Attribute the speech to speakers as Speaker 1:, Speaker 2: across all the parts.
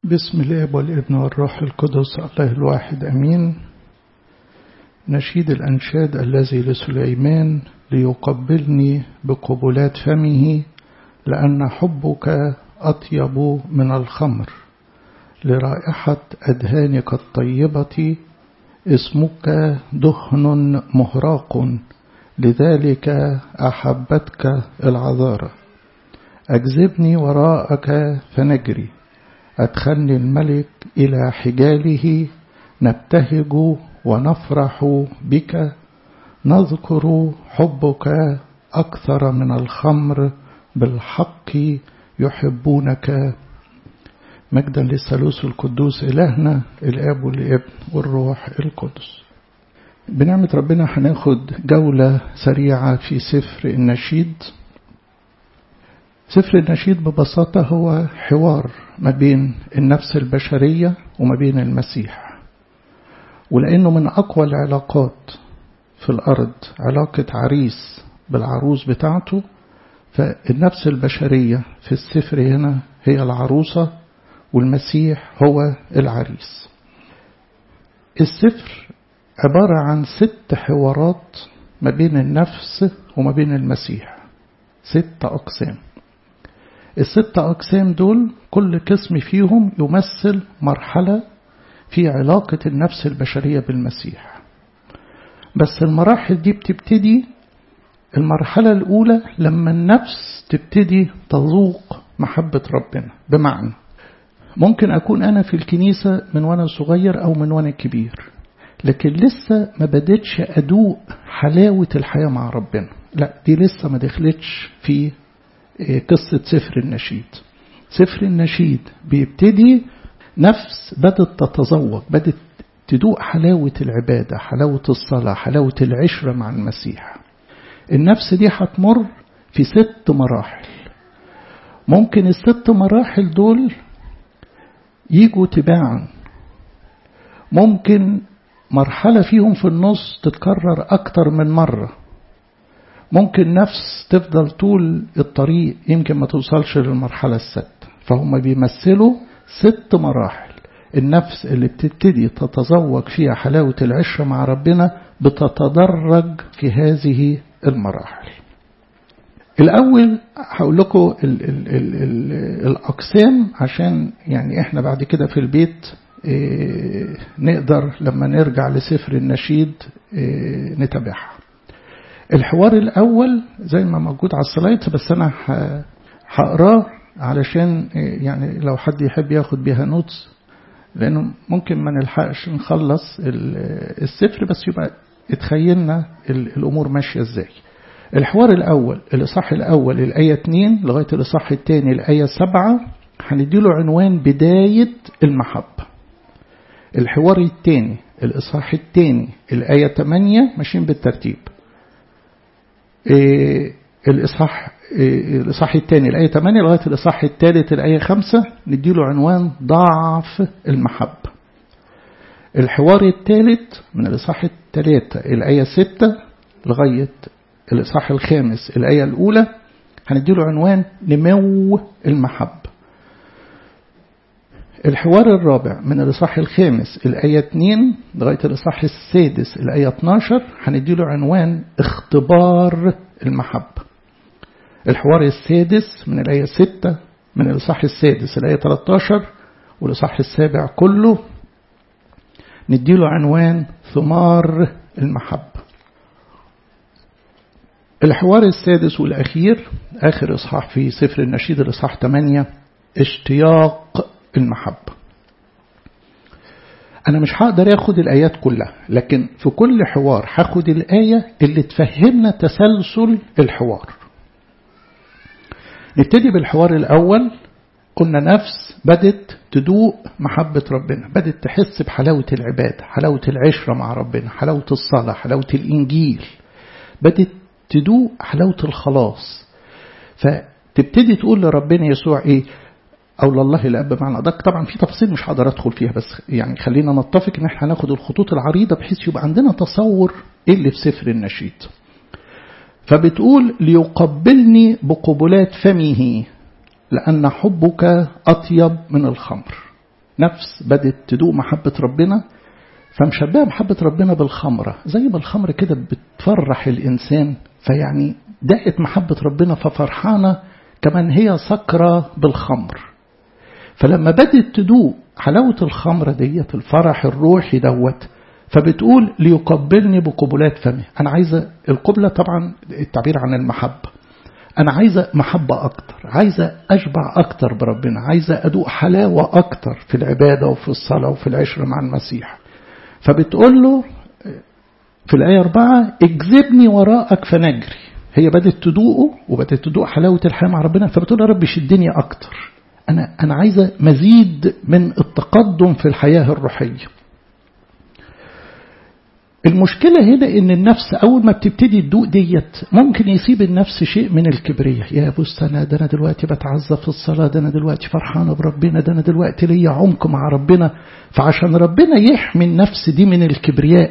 Speaker 1: بسم الاب والابن والروح القدس الله الواحد امين نشيد الانشاد الذي لسليمان ليقبلني بقبلات فمه لان حبك اطيب من الخمر لرائحه ادهانك الطيبه اسمك دهن مهراق لذلك احبتك العذاره اجذبني وراءك فنجري أدخلني الملك إلى حجاله نبتهج ونفرح بك نذكر حبك أكثر من الخمر بالحق يحبونك مجدا للثالوث القدوس إلهنا الآب والابن والروح القدس بنعمة ربنا هناخد جولة سريعة في سفر النشيد سفر النشيد ببساطة هو حوار ما بين النفس البشرية وما بين المسيح ولأنه من أقوى العلاقات في الأرض علاقة عريس بالعروس بتاعته فالنفس البشرية في السفر هنا هي العروسة والمسيح هو العريس السفر عبارة عن ست حوارات ما بين النفس وما بين المسيح ست أقسام الست أقسام دول كل قسم فيهم يمثل مرحلة في علاقة النفس البشرية بالمسيح بس المراحل دي بتبتدي المرحلة الأولى لما النفس تبتدي تذوق محبة ربنا بمعنى ممكن أكون أنا في الكنيسة من وأنا صغير أو من وأنا كبير لكن لسه ما بدتش أدوق حلاوة الحياة مع ربنا لا دي لسه ما دخلتش في قصة سفر النشيد سفر النشيد بيبتدي نفس بدت تتذوق بدت تدوق حلاوة العبادة حلاوة الصلاة حلاوة العشرة مع المسيح النفس دي هتمر في ست مراحل ممكن الست مراحل دول يجوا تباعا ممكن مرحلة فيهم في النص تتكرر أكتر من مرة ممكن نفس تفضل طول الطريق يمكن ما توصلش للمرحلة السادسة فهم بيمثلوا ست مراحل النفس اللي بتبتدي تتذوق فيها حلاوة العشرة مع ربنا بتتدرج في هذه المراحل الأول هقول لكم ال ال ال ال الأقسام عشان يعني إحنا بعد كده في البيت إيه نقدر لما نرجع لسفر النشيد إيه نتابعها الحوار الأول زي ما موجود على السلايد بس أنا هقراه علشان يعني لو حد يحب ياخد بيها نوتس لأنه ممكن ما نلحقش نخلص السفر بس يبقى اتخيلنا الأمور ماشية ازاي الحوار الأول الإصحاح الأول الآية 2 لغاية الإصحاح الثاني الآية 7 هنديله عنوان بداية المحبة الحوار الثاني الإصحاح الثاني الآية 8 ماشيين بالترتيب إيه الإصحاح إيه الإصحاح الثاني الآية 8 لغاية الإصحاح الثالث الآية 5 نديله عنوان ضعف المحبة الحوار الثالث من الإصحاح الثلاثة الآية 6 لغاية الإصحاح الخامس الآية الأولى هنديله عنوان نمو المحبة الحوار الرابع من الإصحاح الخامس الآية 2 لغاية الإصحاح السادس الآية 12 هنديله عنوان اختبار المحبة الحوار السادس من الآية 6 من الإصحاح السادس الآية 13 والإصحاح السابع كله نديله عنوان ثمار المحبة الحوار السادس والأخير آخر إصحاح في سفر النشيد الإصحاح 8 اشتياق المحبة أنا مش هقدر أخد الآيات كلها لكن في كل حوار هاخد الآية اللي تفهمنا تسلسل الحوار نبتدي بالحوار الأول قلنا نفس بدت تدوق محبة ربنا بدت تحس بحلاوة العبادة حلاوة العشرة مع ربنا حلاوة الصلاة حلاوة الإنجيل بدت تدوق حلاوة الخلاص فتبتدي تقول لربنا يسوع إيه أو لله الأب معنى أدق طبعا في تفاصيل مش هقدر أدخل فيها بس يعني خلينا نتفق إن احنا هناخد الخطوط العريضة بحيث يبقى عندنا تصور إيه اللي في سفر النشيد فبتقول ليقبلني بقبلات فمه لأن حبك أطيب من الخمر نفس بدت تدوق محبة ربنا فمشبهة محبة ربنا بالخمرة زي ما الخمر كده بتفرح الإنسان فيعني دقت محبة ربنا ففرحانة كمان هي سكرة بالخمر فلما بدت تدوق حلاوة الخمرة ديت الفرح الروحي دوت فبتقول ليقبلني بقبلات فمه أنا عايزة القبلة طبعا التعبير عن المحبة أنا عايزة محبة أكتر عايزة أشبع أكتر بربنا عايزة أدوق حلاوة أكتر في العبادة وفي الصلاة وفي العشرة مع المسيح فبتقول له في الآية أربعة اجذبني وراءك فنجري هي بدأت تدوقه وبدأت تدوق حلاوة الحياة مع ربنا فبتقول يا رب شدني أكتر أنا أنا عايزة مزيد من التقدم في الحياة الروحية المشكلة هنا إن النفس أول ما بتبتدي تدوق ديت ممكن يسيب النفس شيء من الكبرية يا بص أنا ده أنا دلوقتي بتعزى في الصلاة ده أنا دلوقتي فرحانة بربنا ده أنا دلوقتي ليا عمق مع ربنا فعشان ربنا يحمي النفس دي من الكبرياء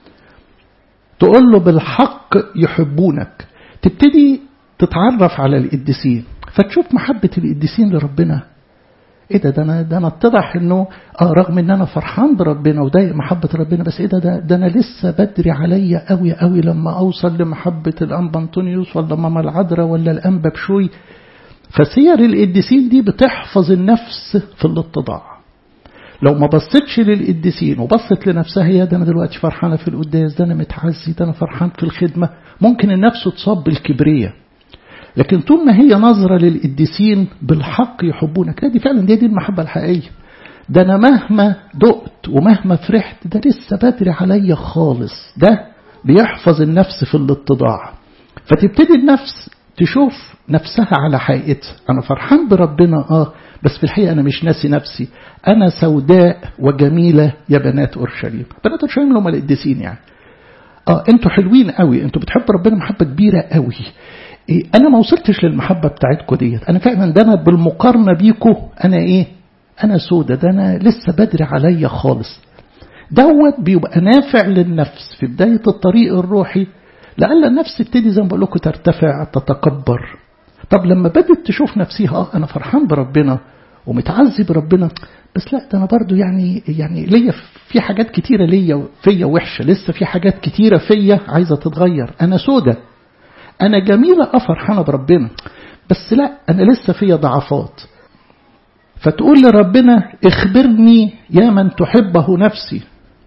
Speaker 1: تقول له بالحق يحبونك تبتدي تتعرف على القديسين فتشوف محبة القديسين لربنا ايه ده ده انا ده انا اتضح انه اه رغم ان انا فرحان بربنا وضايق محبه ربنا بس ايه ده ده, ده انا لسه بدري عليا قوي قوي لما اوصل لمحبه الانبا انطونيوس ولا ماما العذراء ولا الانبا بشوي فسير القديسين دي بتحفظ النفس في الاتضاع لو ما بصتش للقديسين وبصت لنفسها يا ده انا دلوقتي فرحانه في القداس ده انا متعزي ده انا فرحان في الخدمه ممكن النفس تصاب بالكبريه لكن طول ما هي نظرة للقديسين بالحق يحبونك دي فعلا دي, دي المحبة الحقيقية ده أنا مهما دقت ومهما فرحت ده لسه بدري عليا خالص ده بيحفظ النفس في الاتضاع فتبتدي النفس تشوف نفسها على حقيقتها أنا فرحان بربنا آه بس في الحقيقة أنا مش ناسي نفسي أنا سوداء وجميلة يا بنات أورشليم بنات أورشليم اللي هم القديسين يعني آه أنتوا حلوين قوي أنتوا بتحبوا ربنا محبة كبيرة قوي إيه انا ما وصلتش للمحبه بتاعتكم ديت انا فعلا ده انا بالمقارنه بيكم انا ايه انا سودة ده انا لسه بدري عليا خالص دوت بيبقى نافع للنفس في بدايه الطريق الروحي لعل النفس تبتدي زي ما بقول لكم ترتفع تتكبر طب لما بدت تشوف نفسها اه انا فرحان بربنا ومتعزي بربنا بس لا ده انا برضو يعني يعني ليا في حاجات كتيره ليا فيا وحشه لسه في حاجات كتيره فيا عايزه تتغير انا سودة أنا جميلة أه فرحانة بربنا بس لا أنا لسه فيا ضعفات فتقول لربنا اخبرني يا من تحبه نفسي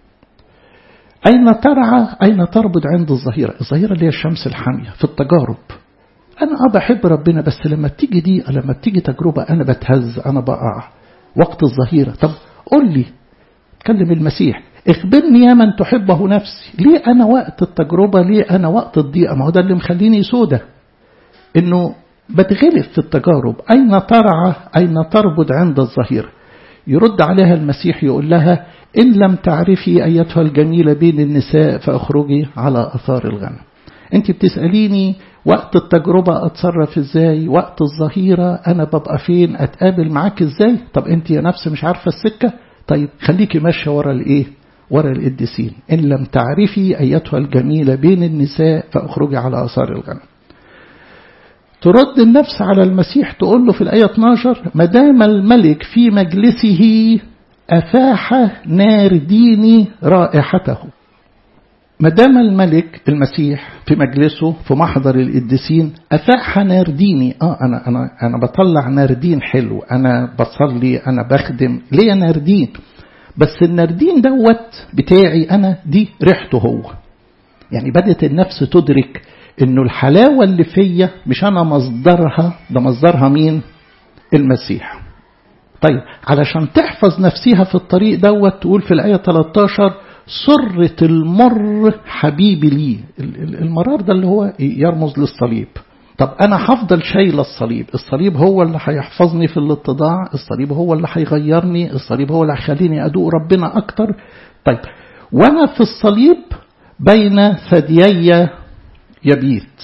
Speaker 1: أين ترعى أين تربض عند الظهيرة الظهيرة اللي هي الشمس الحامية في التجارب أنا أه بحب ربنا بس لما بتيجي دي لما بتيجي تجربة أنا بتهز أنا بقع وقت الظهيرة طب قول لي كلم المسيح اخبرني يا من تحبه نفسي ليه أنا وقت التجربة ليه أنا وقت الضيقة ما هو ده اللي مخليني سودة إنه بتغلب في التجارب أين ترعى أين تربض عند الظهيرة يرد عليها المسيح يقول لها إن لم تعرفي أيتها الجميلة بين النساء فأخرجي على أثار الغنم أنت بتسأليني وقت التجربة أتصرف إزاي وقت الظهيرة أنا ببقى فين أتقابل معاك إزاي طب أنت يا نفس مش عارفة السكة طيب خليكي ماشية ورا الإيه ورا القديسين إن لم تعرفي أيتها الجميلة بين النساء فأخرجي على آثار الغنم ترد النفس على المسيح تقول له في الآية 12 ما دام الملك في مجلسه أفاح نار ديني رائحته ما دام الملك المسيح في مجلسه في محضر القديسين أفاح نار ديني آه أنا أنا أنا بطلع ناردين حلو أنا بصلي أنا بخدم ليه ناردين بس الناردين دوت بتاعي أنا دي ريحته هو يعني بدأت النفس تدرك إنه الحلاوة اللي فيا مش أنا مصدرها ده مصدرها مين؟ المسيح. طيب علشان تحفظ نفسها في الطريق دوت تقول في الآية 13 سرة المر حبيبي لي المرار ده اللي هو يرمز للصليب طب أنا هفضل شايل الصليب الصليب هو اللي هيحفظني في الاتضاع الصليب هو اللي هيغيرني الصليب هو اللي هيخليني أدوق ربنا أكتر طيب وأنا في الصليب بين ثديي يبيت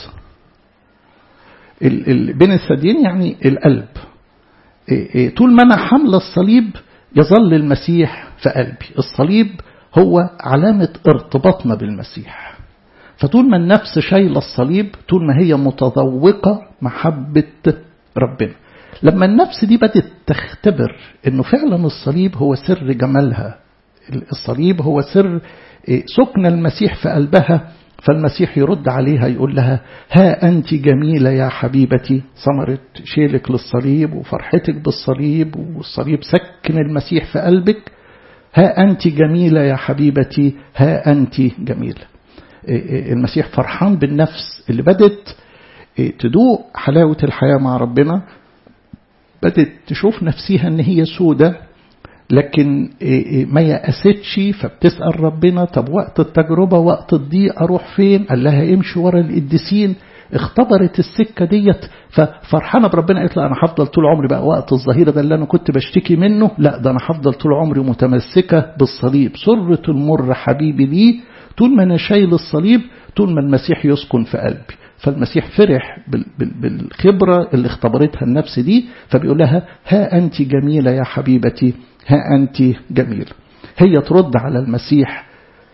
Speaker 1: ال ال بين الثديين يعني القلب طول ما أنا حمل الصليب يظل المسيح في قلبي الصليب هو علامة ارتباطنا بالمسيح فطول ما النفس شايلة الصليب طول ما هي متذوقة محبة ربنا لما النفس دي بدأت تختبر انه فعلا الصليب هو سر جمالها الصليب هو سر سكن المسيح في قلبها فالمسيح يرد عليها يقول لها ها أنت جميلة يا حبيبتي ثمرة شيلك للصليب وفرحتك بالصليب والصليب سكن المسيح في قلبك ها أنت جميلة يا حبيبتي ها أنت جميلة المسيح فرحان بالنفس اللي بدت تدوق حلاوة الحياة مع ربنا بدت تشوف نفسها ان هي سودة لكن ما يأستش فبتسأل ربنا طب وقت التجربة وقت الضيق أروح فين قال لها امشي ورا القديسين اختبرت السكة ديت ففرحانة بربنا قالت لا أنا هفضل طول عمري بقى وقت الظهيرة ده اللي أنا كنت بشتكي منه لا ده أنا هفضل طول عمري متمسكة بالصليب سرة المر حبيبي لي طول ما أنا شايل الصليب طول ما المسيح يسكن في قلبي فالمسيح فرح بالخبرة اللي اختبرتها النفس دي فبيقول لها ها أنت جميلة يا حبيبتي ها أنت جميلة هي ترد على المسيح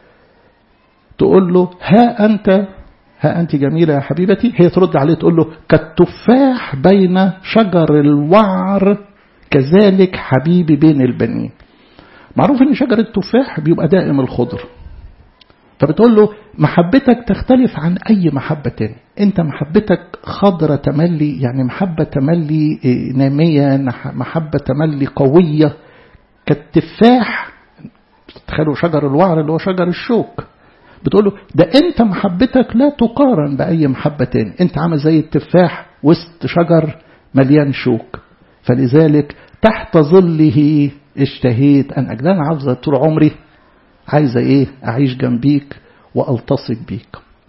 Speaker 1: تقول له ها أنت ها أنت جميلة يا حبيبتي هي ترد عليه تقول له كالتفاح بين شجر الوعر كذلك حبيبي بين البنين معروف ان شجر التفاح بيبقى دائم الخضر فبتقول له محبتك تختلف عن أي محبة تاني أنت محبتك خضرة تملي يعني محبة تملي نامية محبة تملي قوية كالتفاح تخيلوا شجر الوعر اللي هو شجر الشوك بتقول له ده أنت محبتك لا تقارن بأي محبة تاني أنت عامل زي التفاح وسط شجر مليان شوك فلذلك تحت ظله اشتهيت أن أجل أنا عاوزة طول عمري عايزة إيه أعيش جنبيك وألتصق بيك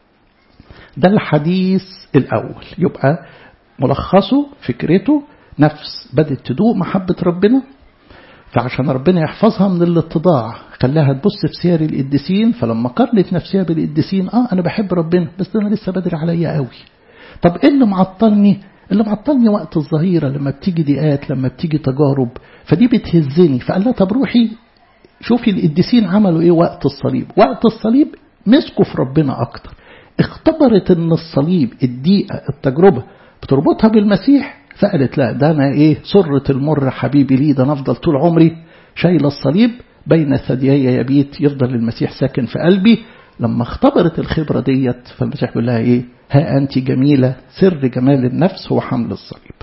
Speaker 1: ده الحديث الأول يبقى ملخصه فكرته نفس بدأت تدوق محبة ربنا فعشان ربنا يحفظها من الاتضاع خلاها تبص في سير القديسين فلما قارنت نفسها بالقديسين اه انا بحب ربنا بس ده انا لسه بدري عليا قوي طب ايه اللي معطلني اللي معطلني وقت الظهيره لما بتيجي ضيقات لما بتيجي تجارب فدي بتهزني فقال لها طب روحي شوفي القديسين عملوا ايه وقت الصليب وقت الصليب مسكوا في ربنا اكتر اختبرت ان الصليب الضيقه التجربه بتربطها بالمسيح فقالت لا ده انا ايه سرة المر حبيبي لي ده انا افضل طول عمري شايله الصليب بين ثديي يبيت يفضل المسيح ساكن في قلبي لما اختبرت الخبرة ديت فالمسيح بيقول لها ايه ها انت جميلة سر جمال النفس هو حمل الصليب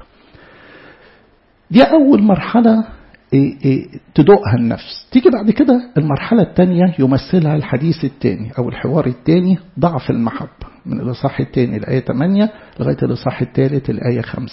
Speaker 1: دي اول مرحلة إيه إيه تدوقها النفس تيجي بعد كده المرحلة الثانية يمثلها الحديث الثاني أو الحوار الثاني ضعف المحبة من الإصحاح الثاني الآية 8 لغاية الإصحاح الثالث الآية 5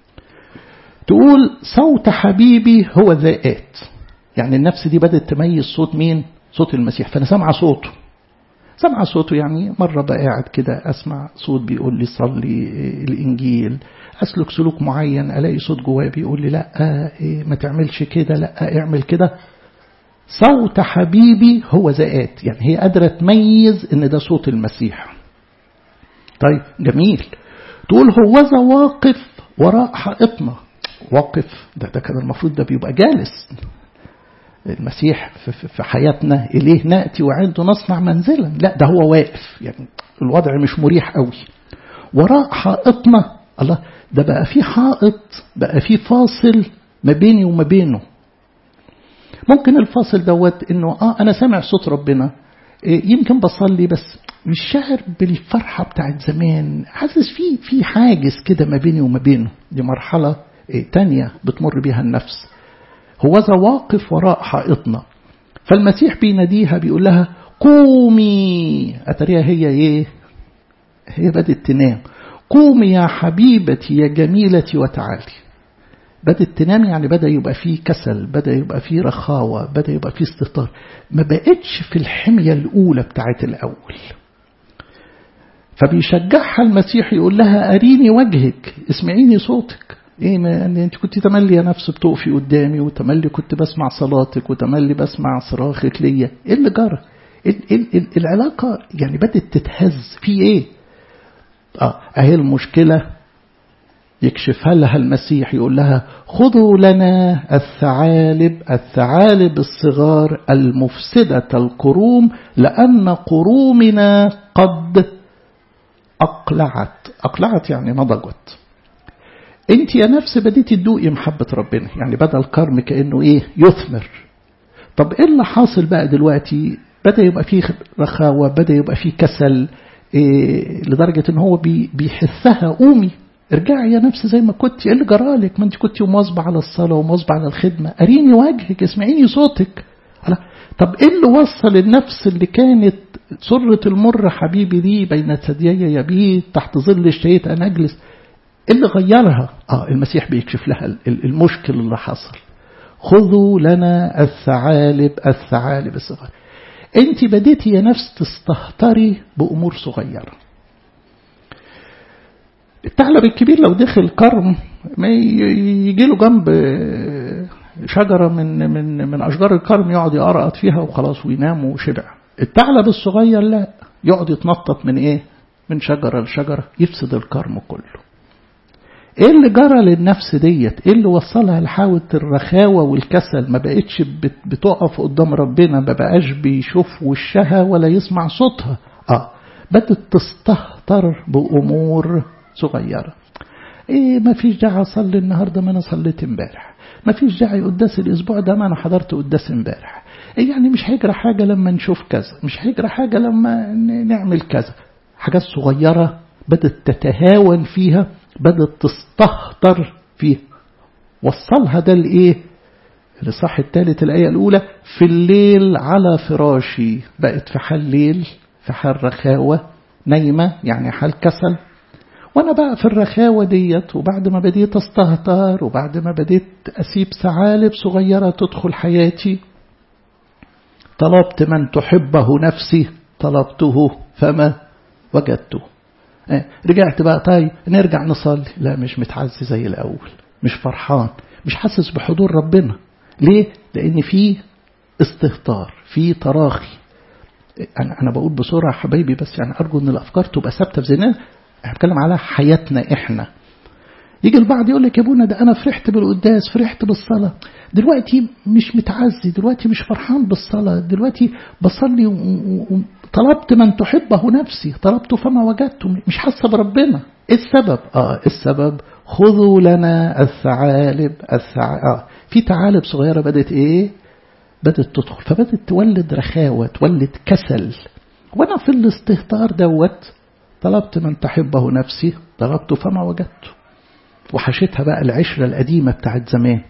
Speaker 1: تقول صوت حبيبي هو ذات يعني النفس دي بدأت تميز صوت مين صوت المسيح فأنا سامعة صوته سامعة صوته يعني مرة بقى قاعد كده أسمع صوت بيقول لي صلي الإنجيل أسلك سلوك معين ألاقي صوت جوايا بيقول لي لا إيه ما تعملش كده لا اعمل كده صوت حبيبي هو ذات يعني هي قادرة تميز إن ده صوت المسيح طيب جميل تقول هوذا واقف وراء حائطنا واقف ده ده كان المفروض ده بيبقى جالس المسيح في حياتنا إليه نأتي وعنده نصنع منزلا لا ده هو واقف يعني الوضع مش مريح قوي وراء حائطنا الله ده بقى في حائط بقى في فاصل ما بيني وما بينه ممكن الفاصل دوت انه اه انا سامع صوت ربنا إيه يمكن بصلي بس مش شاعر بالفرحة بتاعت زمان حاسس في في حاجز كده ما بيني وما بينه دي مرحلة إيه تانية بتمر بيها النفس هو ذا واقف وراء حائطنا فالمسيح بيناديها بيقول لها قومي أتريها هي ايه هي بدأت تنام قومي يا حبيبتي يا جميلتي وتعالي بدأت تنام يعني بدأ يبقى فيه كسل بدأ يبقى فيه رخاوة بدأ يبقى فيه استهتار ما بقتش في الحمية الأولى بتاعت الأول فبيشجعها المسيح يقول لها أريني وجهك اسمعيني صوتك ايه ما انت كنت تملي يا نفس بتقفي قدامي وتملي كنت بسمع صلاتك وتملي بسمع صراخك ليا ايه اللي جرى العلاقة يعني بدأت تتهز في ايه اه اهي المشكلة يكشفها لها المسيح يقول لها خذوا لنا الثعالب الثعالب الصغار المفسدة القروم لأن قرومنا قد أقلعت أقلعت يعني نضجت انت يا نفس بديتي تدوقي محبة ربنا يعني بدأ الكرم كأنه ايه يثمر طب ايه اللي حاصل بقى دلوقتي بدأ يبقى فيه رخاوة بدأ يبقى فيه كسل إيه لدرجة ان هو بي بيحثها قومي ارجعي يا نفس زي ما كنت ايه اللي جرالك ما انت كنت مواظبة على الصلاة ومواظبة على الخدمة اريني وجهك اسمعيني صوتك طب ايه اللي وصل النفس اللي كانت سرة المر حبيبي دي بين ثديي يبيت تحت ظل الشيء أن أجلس اللي غيرها آه المسيح بيكشف لها المشكل اللي حصل خذوا لنا الثعالب الثعالب الصغيرة انت بديتي يا نفس تستهتري بأمور صغيرة الثعلب الكبير لو دخل كرم ما يجي له جنب شجرة من من من أشجار الكرم يقعد يقرأت فيها وخلاص وينام وشبع الثعلب الصغير لا يقعد يتنطط من ايه من شجرة لشجرة يفسد الكرم كله ايه اللي جرى للنفس ديت ايه اللي وصلها لحاوة الرخاوة والكسل ما بقتش بتقف قدام ربنا ما بقاش بيشوف وشها ولا يسمع صوتها اه بدت تستهتر بأمور صغيرة ايه ما فيش داعي اصلي النهاردة ما انا صليت امبارح ما فيش داعي قداس الاسبوع ده ما انا حضرت قداس امبارح يعني مش هيجرى حاجة لما نشوف كذا مش هيجرى حاجة لما نعمل كذا حاجات صغيرة بدت تتهاون فيها بدت تستهتر فيها وصلها ده لإيه الإصحاح الثالث الآية الأولى في الليل على فراشي بقت في حال ليل في حال رخاوة نايمة يعني حال كسل وأنا بقى في الرخاوة ديت وبعد ما بديت استهتر وبعد ما بديت أسيب ثعالب صغيرة تدخل حياتي طلبت من تحبه نفسي طلبته فما وجدته رجعت بقى طيب نرجع نصلي لا مش متعزي زي الأول مش فرحان مش حاسس بحضور ربنا ليه؟ لأن في استهتار في تراخي أنا أنا بقول بسرعة حبايبي بس يعني أرجو إن الأفكار تبقى ثابتة في ذهننا احنا بنتكلم على حياتنا إحنا يجي البعض يقول لك يا ابونا ده أنا فرحت بالقداس فرحت بالصلاة دلوقتي مش متعزي دلوقتي مش فرحان بالصلاة دلوقتي بصلي وطلبت من تحبه نفسي طلبته فما وجدته مش حاسة بربنا ايه السبب اه السبب خذوا لنا الثعالب الثعالب آه في ثعالب صغيرة بدت ايه بدت تدخل فبدت تولد رخاوة تولد كسل وانا في الاستهتار دوت طلبت من تحبه نفسي طلبته فما وجدته وحشتها بقى العشرة القديمة بتاعت زمان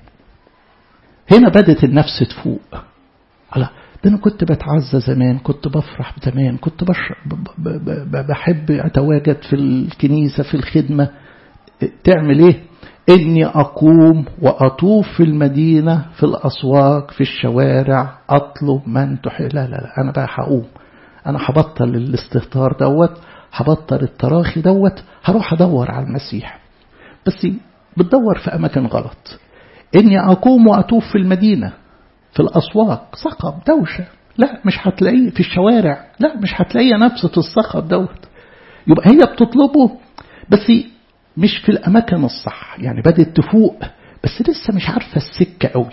Speaker 1: هنا بدت النفس تفوق على ده أنا كنت بتعزى زمان كنت بفرح زمان كنت بشرب بحب أتواجد في الكنيسة في الخدمة تعمل إيه إني أقوم وأطوف في المدينة في الأسواق في الشوارع أطلب من تحب لا لا لا أنا بقى هقوم أنا هبطل الاستهتار دوت هبطل التراخي دوت هروح أدور على المسيح بس بتدور في أماكن غلط إني أقوم وأطوف في المدينة في الأسواق صخب دوشة لا مش هتلاقيه في الشوارع لا مش هتلاقيه نفسة الصخب دوت يبقى هي بتطلبه بس مش في الأماكن الصح يعني بدأت تفوق بس لسه مش عارفة السكة قوي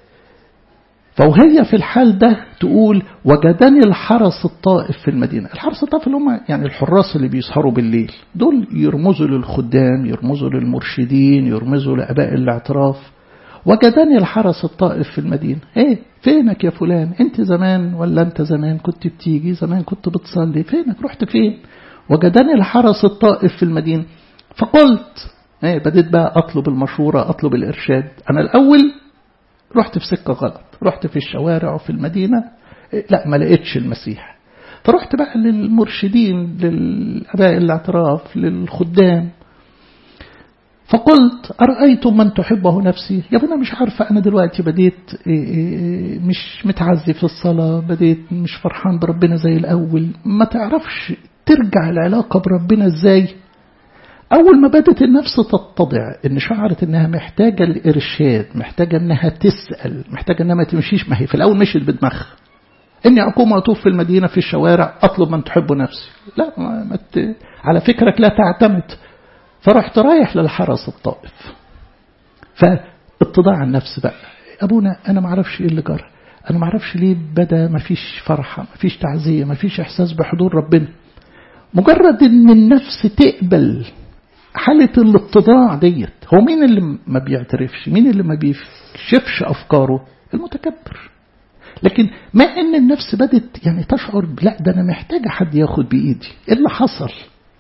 Speaker 1: فوهي في الحال ده تقول وجدني الحرس الطائف في المدينة الحرس الطائف اللي هم يعني الحراس اللي بيسهروا بالليل دول يرمزوا للخدام يرمزوا للمرشدين يرمزوا لأباء الاعتراف وجدني الحرس الطائف في المدينة ايه فينك يا فلان انت زمان ولا انت زمان كنت بتيجي زمان كنت بتصلي فينك رحت فين وجدني الحرس الطائف في المدينة فقلت ايه بديت بقى اطلب المشورة اطلب الارشاد انا الاول رحت في سكة غلط رحت في الشوارع وفي المدينة إيه لا ما لقيتش المسيح فرحت بقى للمرشدين للأباء الاعتراف للخدام فقلت أرأيتم من تحبه نفسي يا ابني مش عارفة أنا دلوقتي بديت مش متعزي في الصلاة بديت مش فرحان بربنا زي الأول ما تعرفش ترجع العلاقة بربنا ازاي أول ما بدت النفس تتضع إن شعرت إنها محتاجة الإرشاد محتاجة إنها تسأل محتاجة إنها ما تمشيش ما هي في الأول مشيت بدماغها إني أقوم أطوف في المدينة في الشوارع أطلب من تحب نفسي لا ما ما ت... على فكرك لا تعتمد فرحت رايح للحرس الطائف فاتضاع النفس بقى أبونا أنا ما أعرفش إيه اللي جرى أنا ما أعرفش ليه بدا ما فيش فرحة ما فيش تعزية ما فيش إحساس بحضور ربنا مجرد إن النفس تقبل حالة الاتضاع ديت هو مين اللي ما بيعترفش مين اللي ما بيكشفش أفكاره المتكبر لكن ما ان النفس بدت يعني تشعر لا ده انا محتاجة حد ياخد بايدي ايه اللي حصل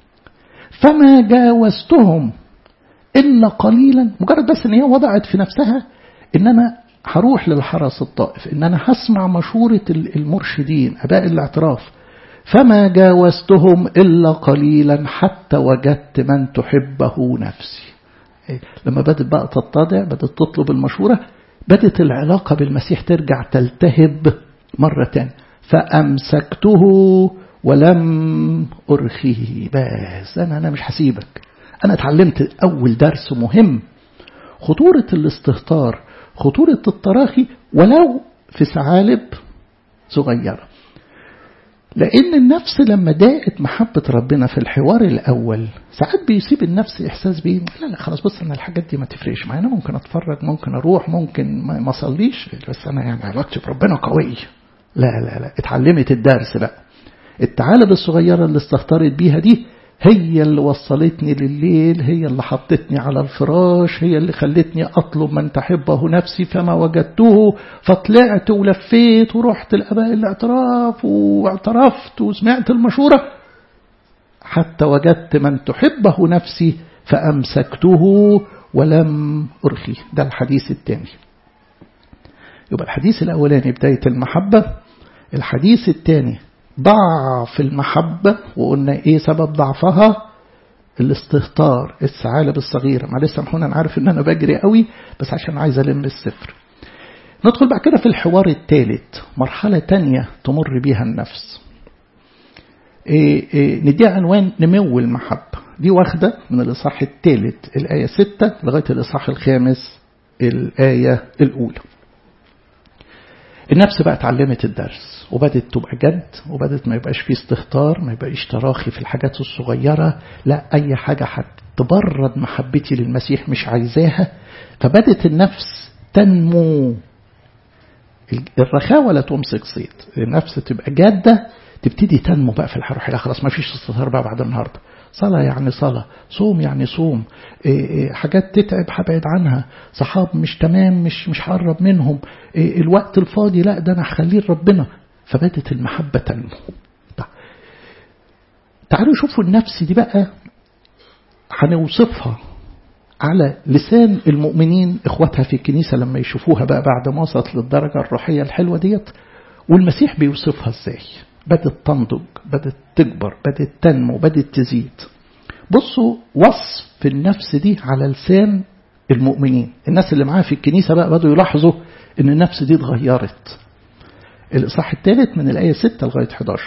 Speaker 1: فما جاوزتهم الا قليلا مجرد بس ان هي وضعت في نفسها ان انا هروح للحرس الطائف ان انا هسمع مشورة المرشدين اباء الاعتراف فما جاوزتهم الا قليلا حتى وجدت من تحبه نفسي لما بدت بقى تتضع بدت تطلب المشورة بدت العلاقة بالمسيح ترجع تلتهب مرة تانية فأمسكته ولم أرخيه بس أنا أنا مش هسيبك أنا اتعلمت أول درس مهم خطورة الاستهتار خطورة التراخي ولو في ثعالب صغيرة لأن النفس لما ضاقت محبة ربنا في الحوار الأول ساعات بيسيب النفس إحساس بيه لا لا خلاص بص أنا الحاجات دي ما تفرقش معايا أنا ممكن أتفرج ممكن أروح ممكن ما أصليش بس أنا يعني علاقتي بربنا قوية لا لا لا اتعلمت الدرس بقى التعالب الصغيرة اللي استهترت بيها دي هي اللي وصلتني لليل هي اللي حطتني على الفراش هي اللي خلتني أطلب من تحبه نفسي فما وجدته فطلعت ولفيت ورحت الأباء الاعتراف واعترفت وسمعت المشورة حتى وجدت من تحبه نفسي فأمسكته ولم أرخيه ده الحديث الثاني يبقى الحديث الأولاني بداية المحبة الحديث الثاني ضعف المحبة وقلنا ايه سبب ضعفها الاستهتار الثعالب الصغيرة معلش سامحوني انا عارف ان انا بجري قوي بس عشان عايز الم السفر ندخل بعد كده في الحوار الثالث مرحلة تانية تمر بيها النفس إيه إيه نديها عنوان نمو المحبة دي واخدة من الإصحاح الثالث الآية 6 لغاية الإصحاح الخامس الآية الأولى النفس بقى اتعلمت الدرس وبدت تبقى جد وبدت ما يبقاش فيه استهتار ما يبقاش تراخي في الحاجات الصغيرة لا أي حاجة هتبرد محبتي للمسيح مش عايزاها فبدت النفس تنمو الرخاوة لا تمسك صيد النفس تبقى جادة تبتدي تنمو بقى في الروحية خلاص ما فيش استهتار بقى بعد النهاردة صلاة يعني صلاة صوم يعني صوم إيه إيه حاجات تتعب هبعد عنها صحاب مش تمام مش مش هقرب منهم إيه الوقت الفاضي لا ده انا هخليه لربنا فبدت المحبة تنمو تعالوا شوفوا النفس دي بقى هنوصفها على لسان المؤمنين اخواتها في الكنيسة لما يشوفوها بقى بعد ما وصلت للدرجة الروحية الحلوة ديت والمسيح بيوصفها ازاي بدت تنضج بدت تكبر بدت تنمو بدت تزيد بصوا وصف النفس دي على لسان المؤمنين الناس اللي معاها في الكنيسة بقى بدوا يلاحظوا ان النفس دي اتغيرت الإصحاح الثالث من الآية 6 لغاية 11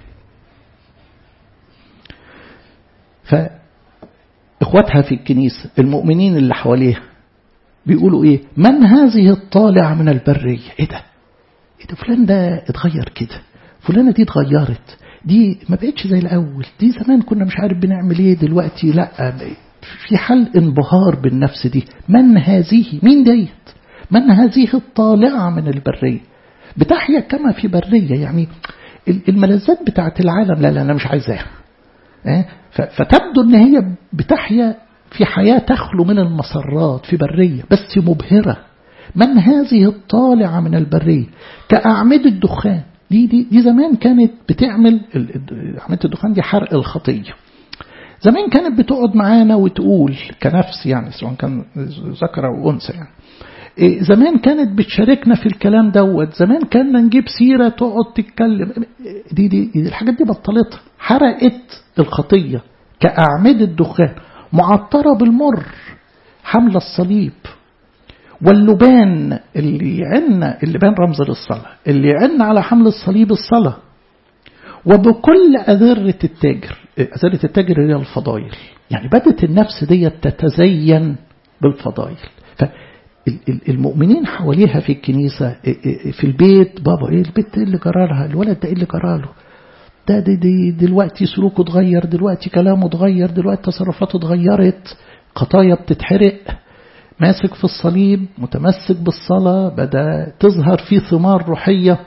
Speaker 1: فإخواتها في الكنيسة المؤمنين اللي حواليها بيقولوا إيه من هذه الطالعة من البرية إيه ده إيه ده فلان ده اتغير كده فلانة دي اتغيرت دي ما بقتش زي الأول دي زمان كنا مش عارف بنعمل إيه دلوقتي لا في حال انبهار بالنفس دي من هذه مين ديت من هذه الطالعة من البرية بتحيا كما في برية يعني الملذات بتاعت العالم لا لا أنا مش عايزاها فتبدو أن هي بتحيا في حياة تخلو من المسرات في برية بس مبهرة من هذه الطالعة من البرية كأعمدة الدخان دي, دي, دي زمان كانت بتعمل أعمدة الدخان دي حرق الخطية زمان كانت بتقعد معانا وتقول كنفس يعني سواء كان ذكر أو أنثى يعني زمان كانت بتشاركنا في الكلام دوت زمان كنا نجيب سيرة تقعد تتكلم دي, دي, دي الحاجات دي بطلتها حرقت الخطية كأعمدة دخان معطرة بالمر حمل الصليب واللبان اللي يعنا اللبان رمز للصلاة اللي يعنا على حمل الصليب الصلاة وبكل أذرة التاجر أذرة التاجر هي الفضائل يعني بدت النفس دي تتزين بالفضائل المؤمنين حواليها في الكنيسة في البيت بابا ايه البيت اللي جرالها الولد ده ايه اللي جراله ده دي, دي دلوقتي سلوكه اتغير دلوقتي كلامه اتغير دلوقتي تصرفاته اتغيرت خطايا بتتحرق ماسك في الصليب متمسك بالصلاة بدأ تظهر فيه ثمار روحية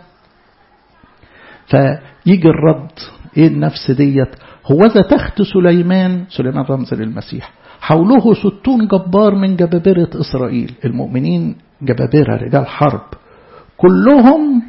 Speaker 1: فيجي الرد ايه النفس ديت هو ذا تخت سليمان سليمان رمز للمسيح حوله ستون جبار من جبابرة إسرائيل المؤمنين جبابرة رجال حرب كلهم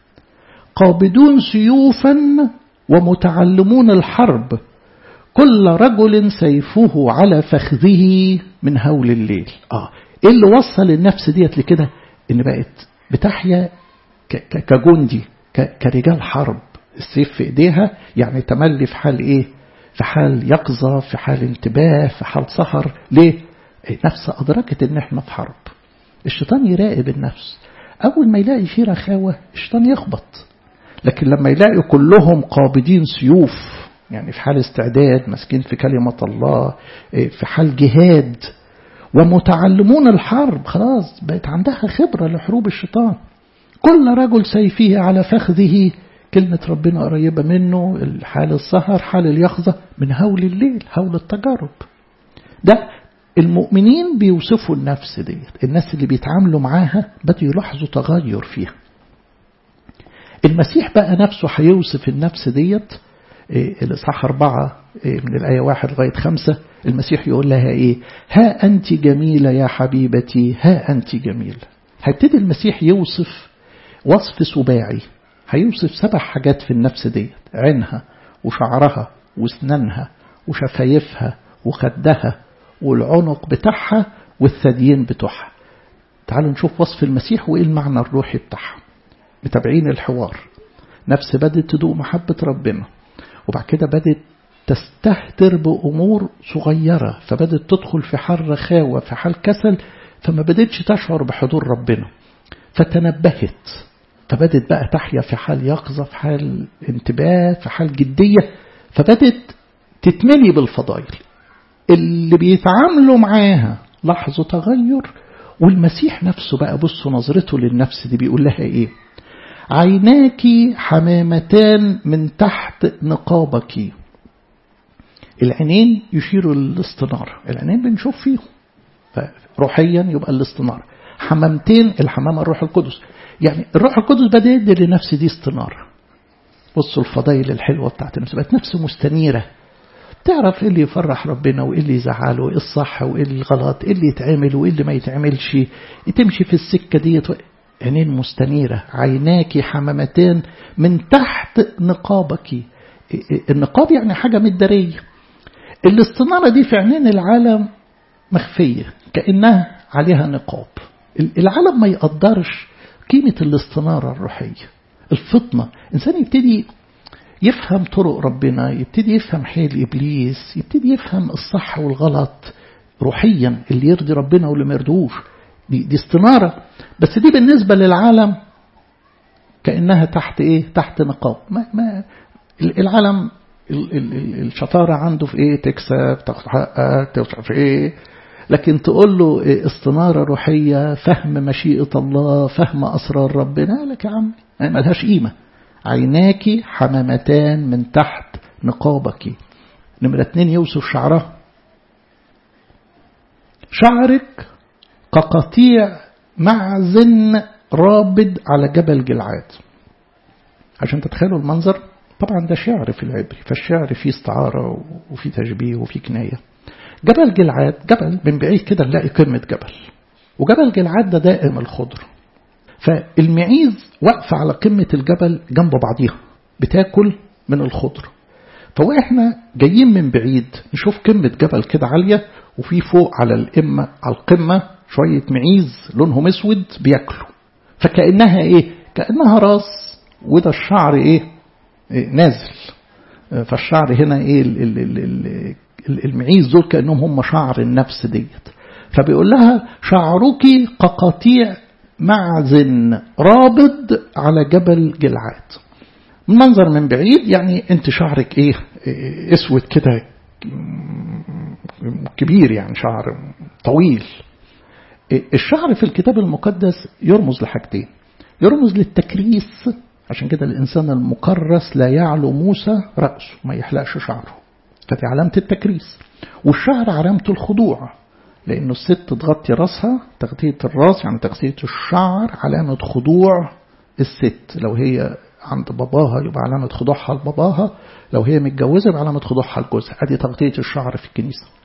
Speaker 1: قابضون سيوفا ومتعلمون الحرب كل رجل سيفه على فخذه من هول الليل آه إيه اللي وصل النفس ديت لكده إن بقت بتحيا كجندي كرجال حرب السيف في إيديها يعني تملي في حال إيه في حال يقظة في حال انتباه في حال سهر ليه نفس أدركت إن إحنا في حرب الشيطان يراقب النفس أول ما يلاقي فيه رخاوة الشيطان يخبط لكن لما يلاقي كلهم قابضين سيوف يعني في حال استعداد ماسكين في كلمة الله في حال جهاد ومتعلمون الحرب خلاص بقت عندها خبرة لحروب الشيطان كل رجل سيفه على فخذه كلمة ربنا قريبة منه حال السهر حال اليقظة من هول الليل هول التجارب ده المؤمنين بيوصفوا النفس ديت الناس اللي بيتعاملوا معاها بدوا يلاحظوا تغير فيها المسيح بقى نفسه هيوصف النفس ديت الإصحاح أربعة من الآية واحد لغاية خمسة المسيح يقول لها إيه ها أنت جميلة يا حبيبتي ها أنت جميلة هيبتدي المسيح يوصف وصف سباعي هيوصف سبع حاجات في النفس ديت عينها وشعرها واسنانها وشفايفها وخدها والعنق بتاعها والثديين بتوعها تعالوا نشوف وصف المسيح وإيه المعنى الروحي بتاعها متابعين الحوار نفس بدت تدوق محبة ربنا وبعد كده بدت تستهتر بأمور صغيرة فبدت تدخل في حال رخاوة في حال كسل فما بدتش تشعر بحضور ربنا فتنبهت فبدت بقى تحيا في حال يقظة في حال انتباه في حال جدية فبدت تتملي بالفضائل اللي بيتعاملوا معاها لاحظوا تغير والمسيح نفسه بقى بصوا نظرته للنفس دي بيقول لها ايه عيناك حمامتان من تحت نقابك العينين يشيروا للاستنارة العينين بنشوف فيهم روحيا يبقى الاستنارة حمامتين الحمامة الروح القدس يعني الروح القدس بدأ يدي لنفس دي استنارة بصوا الفضائل الحلوة بتاعت النفس بقت نفس مستنيرة تعرف ايه اللي يفرح ربنا وايه اللي يزعله وايه الصح وايه الغلط ايه اللي يتعمل وايه اللي ما يتعملش تمشي في السكة ديت عينين مستنيرة عيناك حمامتان من تحت نقابك النقاب يعني حاجة مدارية الاستنارة دي في عينين العالم مخفية كأنها عليها نقاب العالم ما يقدرش قيمة الاستنارة الروحية الفطنة إنسان يبتدي يفهم طرق ربنا يبتدي يفهم حيل إبليس يبتدي يفهم الصح والغلط روحيا اللي يرضي ربنا واللي ما يرضوش دي, دي استنارة بس دي بالنسبة للعالم كأنها تحت إيه تحت نقاب ما ما العالم الشطارة عنده في إيه تكسب تاخد حقك تاخد في إيه لكن تقول له استنارة روحية فهم مشيئة الله فهم أسرار ربنا لك يا عم ما لهاش قيمة عيناك حمامتان من تحت نقابك نمرة اتنين يوصف شعرها شعرك كقطيع معزن رابد على جبل جلعاد عشان تتخيلوا المنظر طبعا ده شعر في العبري فالشعر فيه استعارة وفيه تشبيه وفيه كناية جبل جلعاد جبل من بعيد كده نلاقي قمة جبل وجبل جلعاد ده دائم الخضر فالمعيز واقفة على قمة الجبل جنب بعضيها بتاكل من الخضر فواحنا جايين من بعيد نشوف قمة جبل كده عالية وفي فوق على القمة على القمة شوية معيز لونهم اسود بياكلوا فكأنها ايه كأنها راس وده الشعر ايه, إيه نازل فالشعر هنا ايه ال ال ال ال المعيز دول كأنهم هم شعر النفس ديت فبيقول لها شعرك كقطيع معزن رابض على جبل جلعاد منظر من بعيد يعني انت شعرك ايه اسود كده كبير يعني شعر طويل الشعر في الكتاب المقدس يرمز لحاجتين يرمز للتكريس عشان كده الإنسان المكرس لا يعلو موسى رأسه ما يحلقش شعره فدي علامة التكريس والشعر علامة الخضوع لأنه الست تغطي رأسها تغطية الرأس يعني تغطية الشعر علامة خضوع الست لو هي عند باباها يبقى علامة خضوعها لباباها لو هي متجوزة يبقى علامة خضوعها لجوزها أدي تغطية الشعر في الكنيسة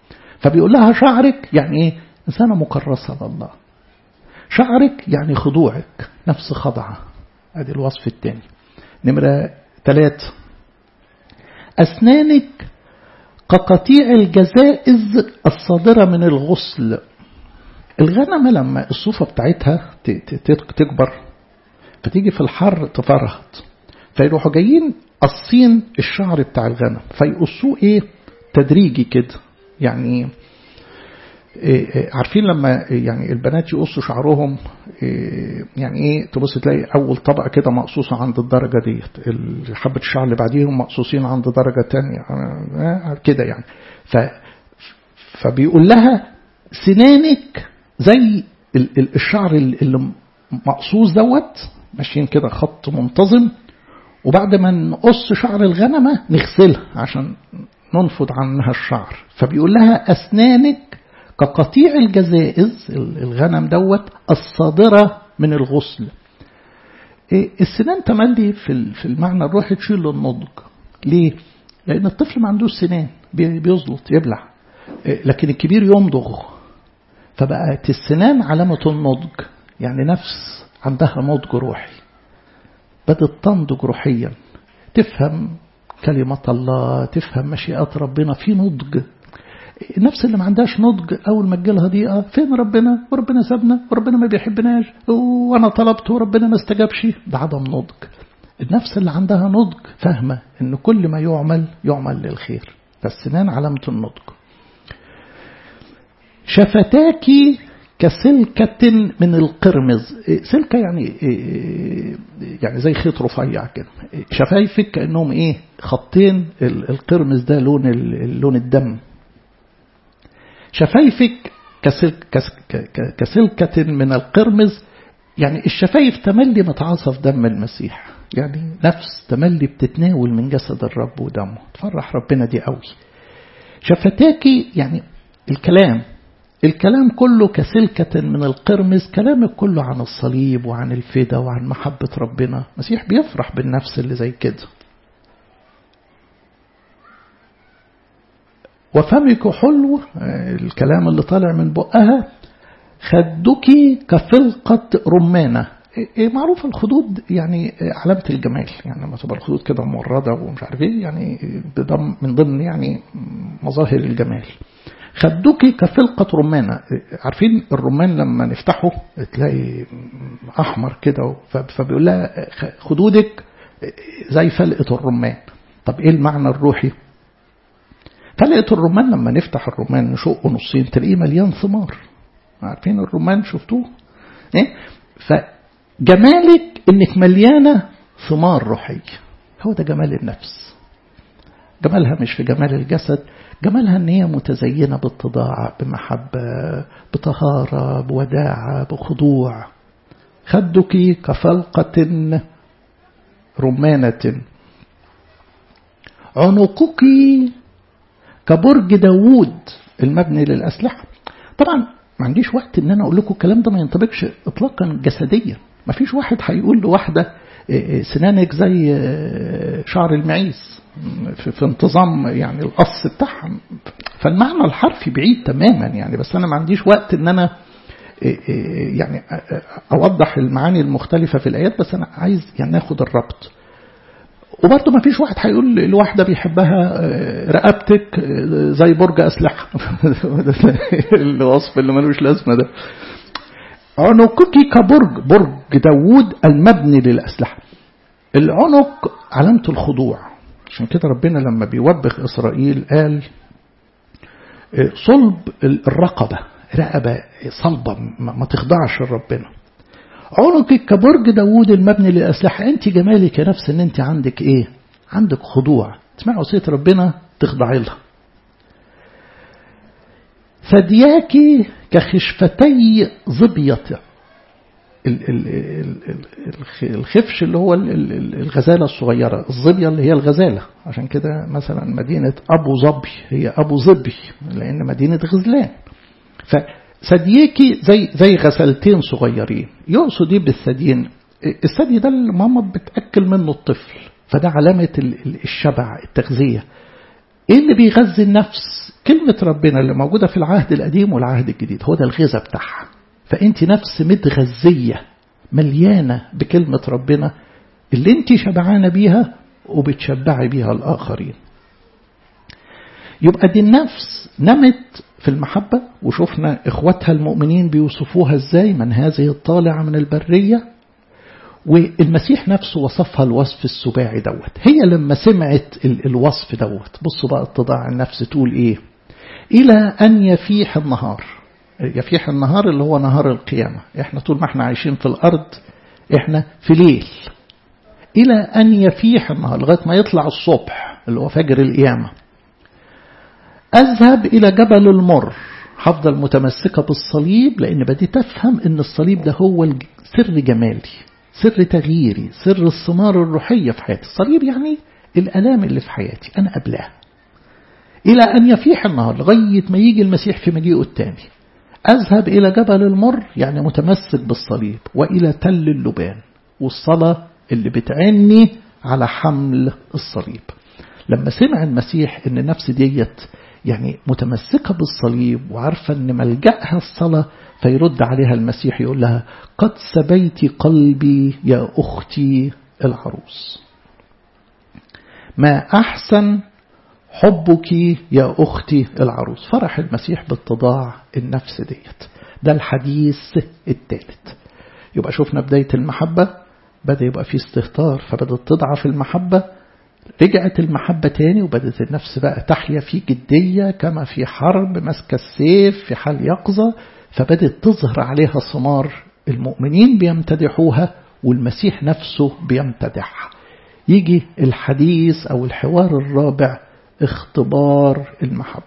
Speaker 1: فبيقول لها شعرك يعني ايه إنسانة مكرسة لله شعرك يعني خضوعك نفس خضعة ادي الوصف الثاني نمرة ثلاثة أسنانك كقطيع الجزائز الصادرة من الغسل الغنمة لما الصوفة بتاعتها تكبر فتيجي في الحر تفرهد فيروحوا جايين قصين الشعر بتاع الغنم فيقصوه ايه تدريجي كده يعني إيه عارفين لما يعني البنات يقصوا شعرهم إيه يعني ايه تبص تلاقي اول طبقه كده مقصوصه عند الدرجه ديت حبه الشعر اللي بعديهم مقصوصين عند درجه تانية كده يعني ف فبيقول لها سنانك زي الشعر اللي مقصوص دوت ماشيين كده خط منتظم وبعد ما نقص شعر الغنمة نغسلها عشان ننفض عنها الشعر فبيقول لها أسنانك كقطيع الجزائز الغنم دوت الصادرة من الغسل السنان تملي في المعنى الروحي تشيل النضج ليه؟ لأن الطفل ما عندوش سنان بيزلط يبلع لكن الكبير يمضغ فبقت السنان علامة النضج يعني نفس عندها نضج روحي بدأت تنضج روحيا تفهم كلمة الله تفهم مشيئات ربنا في نضج النفس اللي ما عندهاش نضج أول ما تجيلها ضيقة فين ربنا وربنا سابنا وربنا ما بيحبناش وأنا طلبت وربنا ما استجابش ده عدم نضج النفس اللي عندها نضج فاهمة إن كل ما يعمل يعمل للخير فالسنان علامة النضج شفتاك كسلكة من القرمز سلكة يعني يعني زي خيط رفيع كده شفايفك كأنهم ايه خطين القرمز ده لون لون الدم شفايفك كسلكة من القرمز يعني الشفايف تملي متعاصف دم المسيح يعني نفس تملي بتتناول من جسد الرب ودمه تفرح ربنا دي قوي شفتاكي يعني الكلام الكلام كله كسلكة من القرمز كلامك كله عن الصليب وعن الفدا وعن محبة ربنا المسيح بيفرح بالنفس اللي زي كده وفمك حلو الكلام اللي طالع من بقها خدك كفلقة رمانة معروف الخدود يعني علامة الجمال يعني لما تبقى الخدود كده موردة ومش عارف ايه يعني من ضمن يعني مظاهر الجمال خدوكي كفلقة رمانة عارفين الرمان لما نفتحه تلاقي أحمر كده فبيقول لها خدودك زي فلقة الرمان طب إيه المعنى الروحي فلقة الرمان لما نفتح الرمان نشقه نصين تلاقيه مليان ثمار عارفين الرمان شفتوه إيه؟ فجمالك إنك مليانة ثمار روحية هو ده جمال النفس جمالها مش في جمال الجسد جمالها ان هي متزينه باتضاع بمحبه بطهاره بوداعه بخضوع خدك كفلقه رمانه عنقك كبرج داوود المبني للاسلحه طبعا ما عنديش وقت ان انا اقول لكم الكلام ده ما ينطبقش اطلاقا جسديا ما فيش واحد هيقول لواحده سنانك زي شعر المعيز في, في انتظام يعني القص بتاعها فالمعنى الحرفي بعيد تماما يعني بس انا ما عنديش وقت ان انا يعني اوضح المعاني المختلفه في الايات بس انا عايز يعني ناخد الربط وبرضه ما فيش واحد هيقول لواحده بيحبها رقبتك زي برج اسلحه الوصف اللي ملوش لازمه ده عنقك كبرج برج داوود المبني للأسلحة العنق علامة الخضوع عشان كده ربنا لما بيوبخ إسرائيل قال صلب الرقبة رقبة صلبة ما تخضعش لربنا عنقك كبرج داوود المبني للأسلحة أنت جمالك يا نفس أن أنت عندك إيه عندك خضوع تسمع وصية ربنا تخضعي لها ثدياك كخشفتي ظبية الخفش اللي هو الغزالة الصغيرة الظبية اللي هي الغزالة عشان كده مثلا مدينة أبو ظبي هي أبو ظبي لأن مدينة غزلان فثديكي زي زي غسلتين صغيرين يقصد ايه بالثديين الثدي ده اللي ماما بتأكل منه الطفل فده علامة الشبع التغذية ايه اللي بيغذي النفس كلمة ربنا اللي موجودة في العهد القديم والعهد الجديد هو ده الغذاء بتاعها فأنت نفس متغذية مليانة بكلمة ربنا اللي انت شبعانة بيها وبتشبعي بيها الآخرين يبقى دي النفس نمت في المحبة وشفنا إخواتها المؤمنين بيوصفوها إزاي من هذه الطالعة من البرية والمسيح نفسه وصفها الوصف السباعي دوت هي لما سمعت الوصف دوت بصوا بقى اتضاع النفس تقول إيه إلى أن يفيح النهار يفيح النهار اللي هو نهار القيامة احنا طول ما احنا عايشين في الأرض احنا في ليل إلى أن يفيح النهار لغاية ما يطلع الصبح اللي هو فجر القيامة أذهب إلى جبل المر هفضل متمسكة بالصليب لأن بديت أفهم أن الصليب ده هو سر جمالي سر تغييري سر الثمار الروحية في حياتي الصليب يعني الألام اللي في حياتي أنا قبلها إلى أن يفيح النهار لغاية ما يجي المسيح في مجيئه الثاني أذهب إلى جبل المر يعني متمسك بالصليب وإلى تل اللبان والصلاة اللي بتعني على حمل الصليب لما سمع المسيح ان النفس ديت يعني متمسكة بالصليب وعارفة ان ملجأها الصلاة فيرد عليها المسيح يقول لها قد سبيت قلبي يا أختي العروس ما أحسن حبك يا أختي العروس فرح المسيح باتضاع النفس ديت ده الحديث الثالث يبقى شفنا بداية المحبة بدأ يبقى في استهتار فبدأت تضعف المحبة رجعت المحبة تاني وبدأت النفس بقى تحيا في جدية كما في حرب ماسكة السيف في حال يقظة فبدأت تظهر عليها ثمار المؤمنين بيمتدحوها والمسيح نفسه بيمتدحها يجي الحديث أو الحوار الرابع اختبار المحبة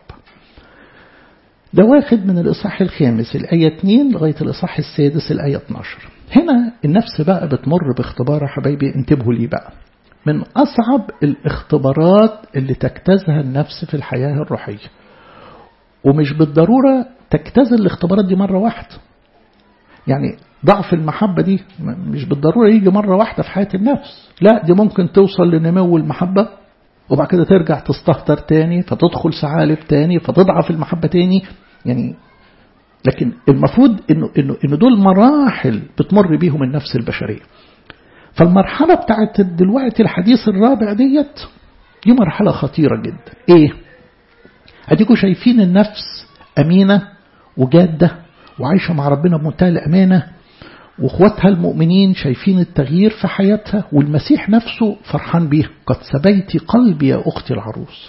Speaker 1: ده واخد من الإصحاح الخامس الآية 2 لغاية الإصحاح السادس الآية 12 هنا النفس بقى بتمر باختبار يا حبايبي انتبهوا لي بقى من أصعب الاختبارات اللي تجتازها النفس في الحياة الروحية ومش بالضرورة تجتاز الاختبارات دي مرة واحدة يعني ضعف المحبة دي مش بالضرورة يجي مرة واحدة في حياة النفس لا دي ممكن توصل لنمو المحبة وبعد كده ترجع تستهتر تاني فتدخل ثعالب تاني فتضعف المحبة تاني يعني لكن المفروض انه انه انه دول مراحل بتمر بيهم النفس البشريه. فالمرحله بتاعت دلوقتي الحديث الرابع ديت دي مرحله خطيره جدا. ايه؟ اديكوا شايفين النفس امينه وجاده وعايشه مع ربنا بمنتهى الامانه واخواتها المؤمنين شايفين التغيير في حياتها والمسيح نفسه فرحان بيها قد سبيت قلبي يا اختي العروس.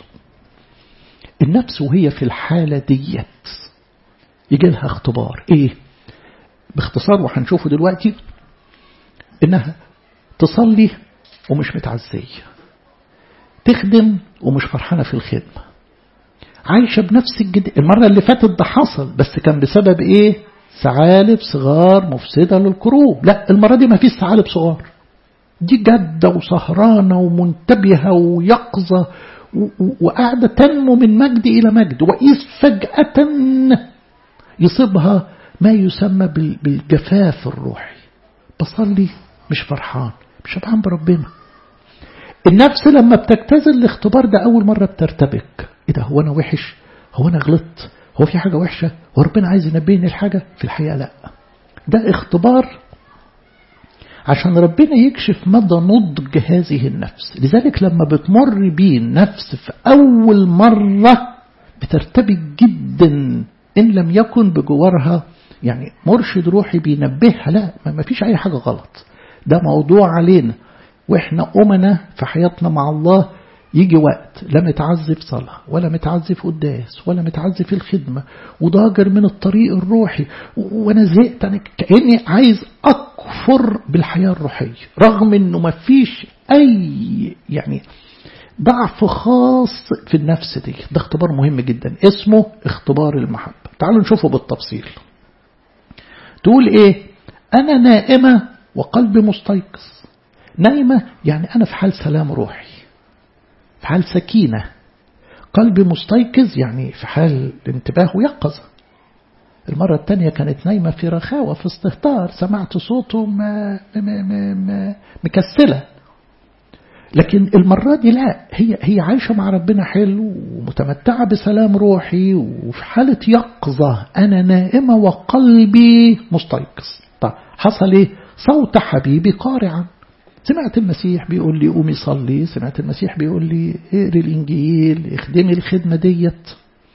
Speaker 1: النفس وهي في الحاله ديت يجي لها اختبار ايه باختصار وهنشوفه دلوقتي انها تصلي ومش متعزية تخدم ومش فرحانة في الخدمة عايشة بنفس الجد المرة اللي فاتت ده حصل بس كان بسبب ايه ثعالب صغار مفسدة للكروب لا المرة دي ما فيش ثعالب صغار دي جادة وسهرانة ومنتبهة ويقظة وقاعدة تنمو من مجد إلى مجد وإذ فجأة يصيبها ما يسمى بالجفاف الروحي بصلي مش فرحان مش شبعان بربنا النفس لما بتجتاز الاختبار ده أول مرة بترتبك إيه ده هو أنا وحش هو أنا غلطت هو في حاجة وحشة هو ربنا عايز ينبهني الحاجة في الحقيقة لا ده اختبار عشان ربنا يكشف مدى نضج هذه النفس لذلك لما بتمر بيه النفس في أول مرة بترتبك جدا إن لم يكن بجوارها يعني مرشد روحي بينبهها لا ما فيش أي حاجة غلط ده موضوع علينا وإحنا أمنا في حياتنا مع الله يجي وقت لا متعزي في صلاة ولا متعزي في قداس ولا متعزي في الخدمة وضاجر من الطريق الروحي وأنا زهقت أنا كأني عايز أكفر بالحياة الروحية رغم إنه ما فيش أي يعني ضعف خاص في النفس دي ده اختبار مهم جدا اسمه اختبار المحبة تعالوا نشوفه بالتفصيل تقول ايه انا نائمة وقلبي مستيقظ نايمة يعني انا في حال سلام روحي في حال سكينة قلبي مستيقظ يعني في حال انتباه ويقظة المرة الثانية كانت نايمة في رخاوة في استهتار سمعت صوته ما ما ما ما مكسلة لكن المرة دي لا هي هي عايشة مع ربنا حلو ومتمتعة بسلام روحي وفي حالة يقظة أنا نائمة وقلبي مستيقظ طب حصل إيه صوت حبيبي قارعا سمعت المسيح بيقول لي قومي صلي سمعت المسيح بيقول لي اقري الإنجيل اخدمي الخدمة ديت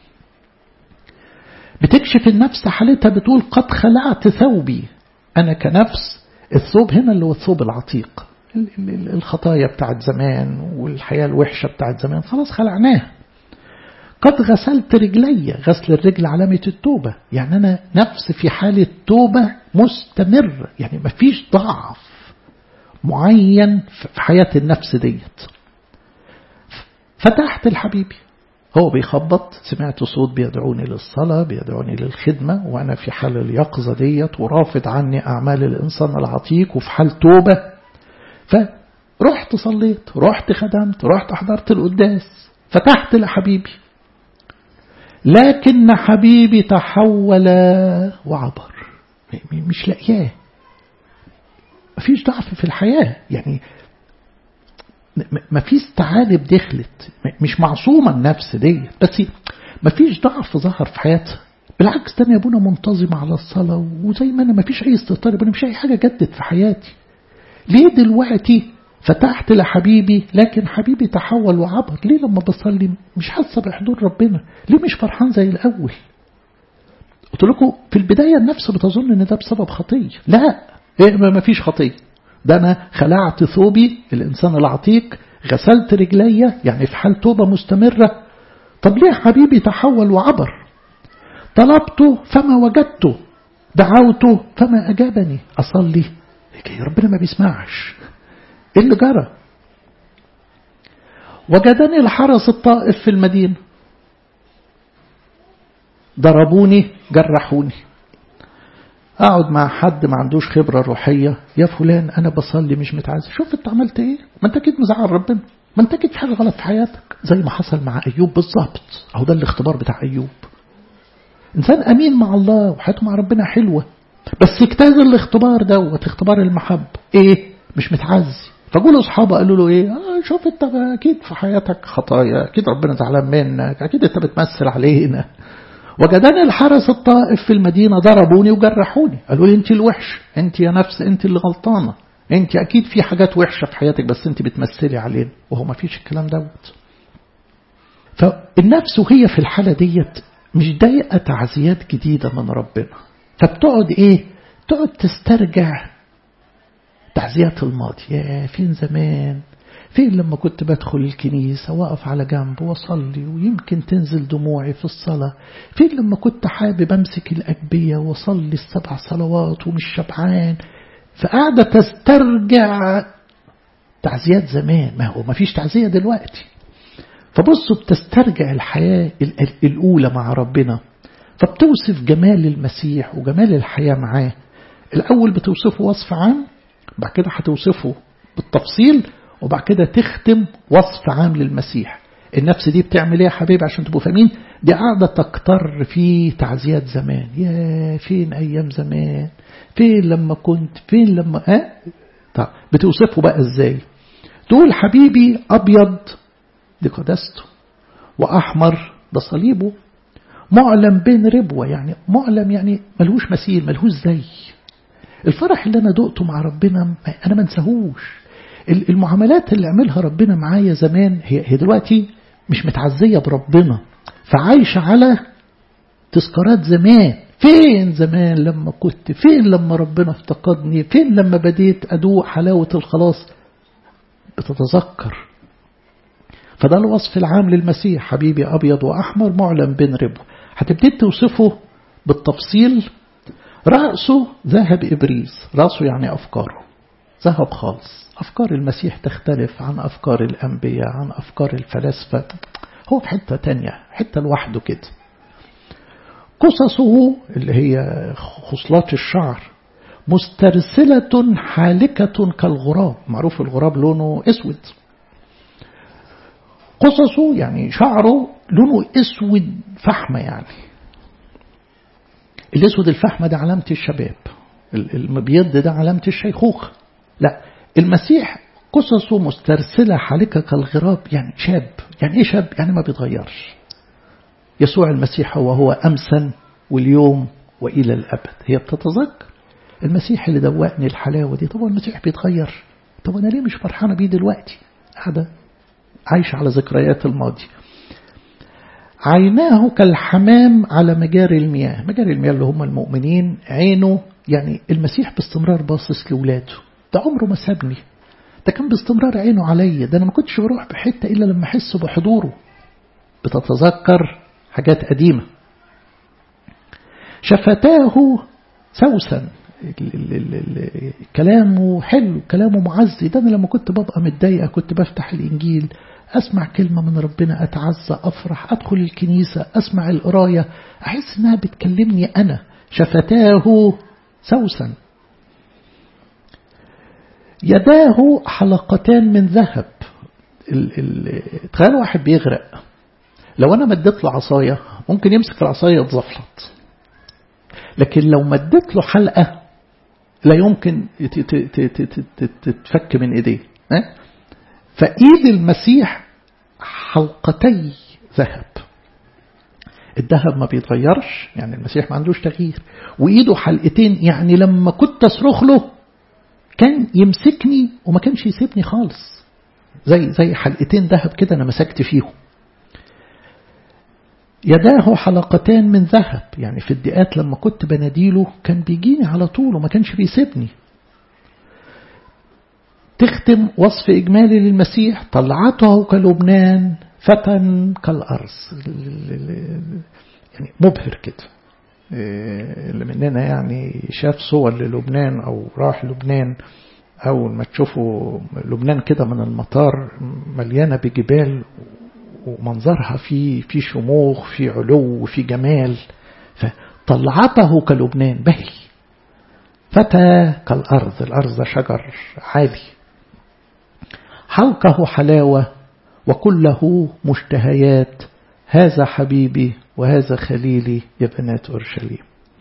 Speaker 1: بتكشف النفس حالتها بتقول قد خلعت ثوبي أنا كنفس الثوب هنا اللي هو الثوب العتيق الخطايا بتاعت زمان والحياة الوحشة بتاعت زمان خلاص خلعناها قد غسلت رجلي غسل الرجل علامة التوبة يعني أنا نفس في حالة توبة مستمر يعني مفيش ضعف معين في حياة النفس ديت فتحت الحبيبي هو بيخبط سمعت صوت بيدعوني للصلاة بيدعوني للخدمة وأنا في حال اليقظة ديت ورافض عني أعمال الإنسان العتيق وفي حال توبة فرحت صليت رحت خدمت رحت حضرت القداس فتحت لحبيبي لكن حبيبي تحول وعبر مش لاقياه مفيش ضعف في الحياة يعني مفيش تعالب دخلت مش معصومة النفس دي بس مفيش ضعف ظهر في حياتها بالعكس ده يا ابونا منتظم على الصلاة وزي ما انا مفيش اي استهتار انا مش اي حاجة جدت في حياتي ليه دلوقتي فتحت لحبيبي لكن حبيبي تحول وعبر ليه لما بصلي مش حاسة بحضور ربنا ليه مش فرحان زي الأول قلت لكم في البداية النفس بتظن ان ده بسبب خطية لا إيه ما فيش خطية ده أنا خلعت ثوبي الإنسان العتيق غسلت رجلي يعني في حال توبة مستمرة طب ليه حبيبي تحول وعبر طلبته فما وجدته دعوته فما أجابني أصلي ربنا ما بيسمعش إيه اللي جرى وجدني الحرس الطائف في المدينة ضربوني جرحوني اقعد مع حد ما عندوش خبرة روحية يا فلان انا بصلي مش متعز شوف انت عملت ايه ما انت اكيد مزعل ربنا ما انت اكيد في حاجة غلط في حياتك زي ما حصل مع ايوب بالظبط اهو ده الاختبار بتاع ايوب انسان امين مع الله وحياته مع ربنا حلوة بس اجتاز الاختبار دوت اختبار المحب ايه مش متعزي فقولوا اصحابه قالوا له ايه آه شوف انت اكيد في حياتك خطايا اكيد ربنا زعلان منك اكيد انت بتمثل علينا وجدني الحرس الطائف في المدينة ضربوني وجرحوني قالوا لي انت الوحش انت يا نفس انت اللي غلطانة انت اكيد في حاجات وحشة في حياتك بس انت بتمثلي علينا وهو ما فيش الكلام دوت فالنفس وهي في الحالة ديت مش ضايقة تعزيات جديدة من ربنا فبتقعد ايه تقعد تسترجع تعزيات الماضي يا فين زمان فين لما كنت بدخل الكنيسة واقف على جنب وصلي ويمكن تنزل دموعي في الصلاة فين لما كنت حابب أمسك الأجبية وصلي السبع صلوات ومش شبعان فقاعدة تسترجع تعزيات زمان ما هو ما فيش تعزية دلوقتي فبصوا بتسترجع الحياة الأولى مع ربنا فبتوصف جمال المسيح وجمال الحياة معاه الأول بتوصفه وصف عام بعد كده هتوصفه بالتفصيل وبعد كده تختم وصف عام للمسيح النفس دي بتعمل ايه يا حبيبي عشان تبقوا فاهمين دي قاعدة تكتر في تعزيات زمان يا فين أيام زمان فين لما كنت فين لما اه طب بتوصفه بقى ازاي تقول حبيبي أبيض دي قدسته وأحمر ده صليبه معلم بين ربوة يعني معلم يعني ملهوش مثيل ملهوش زي الفرح اللي أنا دقته مع ربنا أنا ما انساهوش المعاملات اللي عملها ربنا معايا زمان هي, هي دلوقتي مش متعزية بربنا فعايشة على تذكارات زمان فين زمان لما كنت فين لما ربنا افتقدني فين لما بديت أدوق حلاوة الخلاص بتتذكر فده الوصف العام للمسيح حبيبي أبيض وأحمر معلم بين ربو هتبتدي توصفه بالتفصيل رأسه ذهب إبريز رأسه يعني أفكاره ذهب خالص أفكار المسيح تختلف عن أفكار الأنبياء عن أفكار الفلاسفة هو في حتة تانية حتة لوحده كده قصصه اللي هي خصلات الشعر مسترسلة حالكة كالغراب معروف الغراب لونه اسود قصصه يعني شعره لونه اسود فحمة يعني الاسود الفحمة ده علامة الشباب المبيض ده علامة الشيخوخة لا المسيح قصصه مسترسلة حالكة كالغراب يعني شاب يعني إيه شاب يعني ما بيتغيرش يسوع المسيح هو هو أمسا واليوم وإلى الأبد هي بتتذكر المسيح اللي دوقني الحلاوة دي طب المسيح بيتغير طب أنا ليه مش فرحانة بيه دلوقتي قاعدة عايشة على ذكريات الماضي عيناه كالحمام على مجاري المياه مجاري المياه اللي هم المؤمنين عينه يعني المسيح باستمرار باصص لولاده ده عمره ما سابني ده كان باستمرار عينه عليا ده أنا ما كنتش بروح بحتة إلا لما أحس بحضوره بتتذكر حاجات قديمة شفتاه سوسا كلامه حلو كلامه معزي ده أنا لما كنت ببقى متضايقة كنت بفتح الإنجيل أسمع كلمة من ربنا أتعزى أفرح أدخل الكنيسة أسمع القراية أحس إنها بتكلمني أنا شفتاه سوسا يداه حلقتان من ذهب تخيل واحد بيغرق لو أنا مديت له عصاية ممكن يمسك العصاية يتزفلط لكن لو مديت له حلقة لا يمكن تتفك من ايديه فايد المسيح حلقتي ذهب الذهب ما بيتغيرش يعني المسيح ما عندوش تغيير وايده حلقتين يعني لما كنت اصرخ له كان يمسكني وما كانش يسيبني خالص زي زي حلقتين ذهب كده انا مسكت فيهم يداه حلقتان من ذهب يعني في الدقات لما كنت بناديله كان بيجيني على طول وما كانش بيسيبني تختم وصف إجمالي للمسيح طلعته كلبنان فتى كالأرز يعني مبهر كده اللي مننا يعني شاف صور للبنان أو راح لبنان أول ما تشوفوا لبنان كده من المطار مليانة بجبال ومنظرها في في شموخ في علو في جمال فطلعته كلبنان بهي فتى كالأرض الأرض ده شجر عالي حلقه حلاوة وكله مشتهيات هذا حبيبي وهذا خليلي يا بنات أورشليم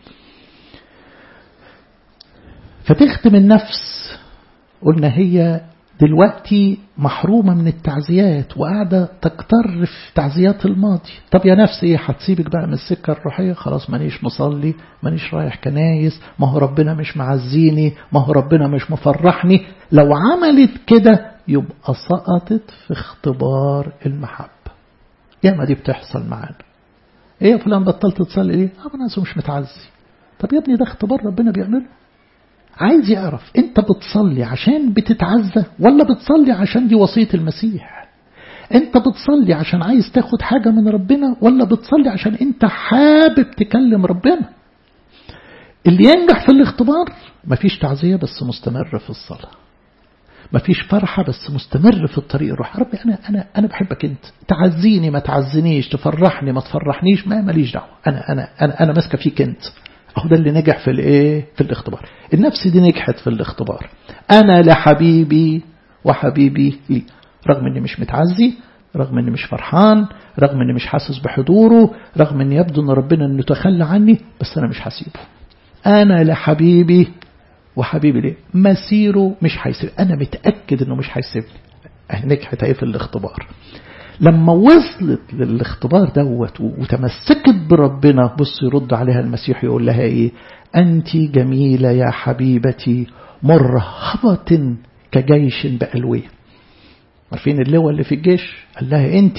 Speaker 1: فتختم النفس قلنا هي دلوقتي محرومة من التعزيات وقاعدة تكتر في تعزيات الماضي طب يا نفسي ايه هتسيبك بقى من السكة الروحية خلاص مانيش مصلي مانيش رايح كنايس ما هو ربنا مش معزيني ما هو ربنا مش مفرحني لو عملت كده يبقى سقطت في اختبار المحبة ياما دي بتحصل معانا ايه يا فلان بطلت تصلي ليه؟ اه انا مش متعزي طب يا ابني ده اختبار ربنا بيعمله عايز يعرف انت بتصلي عشان بتتعزى ولا بتصلي عشان دي وصية المسيح انت بتصلي عشان عايز تاخد حاجة من ربنا ولا بتصلي عشان انت حابب تكلم ربنا اللي ينجح في الاختبار مفيش تعزية بس مستمر في الصلاة مفيش فرحة بس مستمر في الطريق الروح ربي أنا, أنا, أنا بحبك أنت تعزيني ما تعزنيش تفرحني ما تفرحنيش ما ماليش دعوة أنا, أنا, أنا, أنا ماسكة فيك أنت أهو ده اللي نجح في الإيه في الاختبار النفس دي نجحت في الاختبار أنا لحبيبي وحبيبي لي رغم أني مش متعزي رغم أني مش فرحان رغم أني مش حاسس بحضوره رغم أني يبدو أن ربنا أنه تخلى عني بس أنا مش هسيبه أنا لحبيبي وحبيبي ليه مسيره مش هيسيب أنا متأكد أنه مش هيسيبني نجحت اهي في الاختبار لما وصلت للاختبار دوت وتمسكت بربنا بص يرد عليها المسيح يقول لها ايه أنت جميلة يا حبيبتي مرهبة كجيش بألوية عارفين اللواء اللي في الجيش قال لها أنت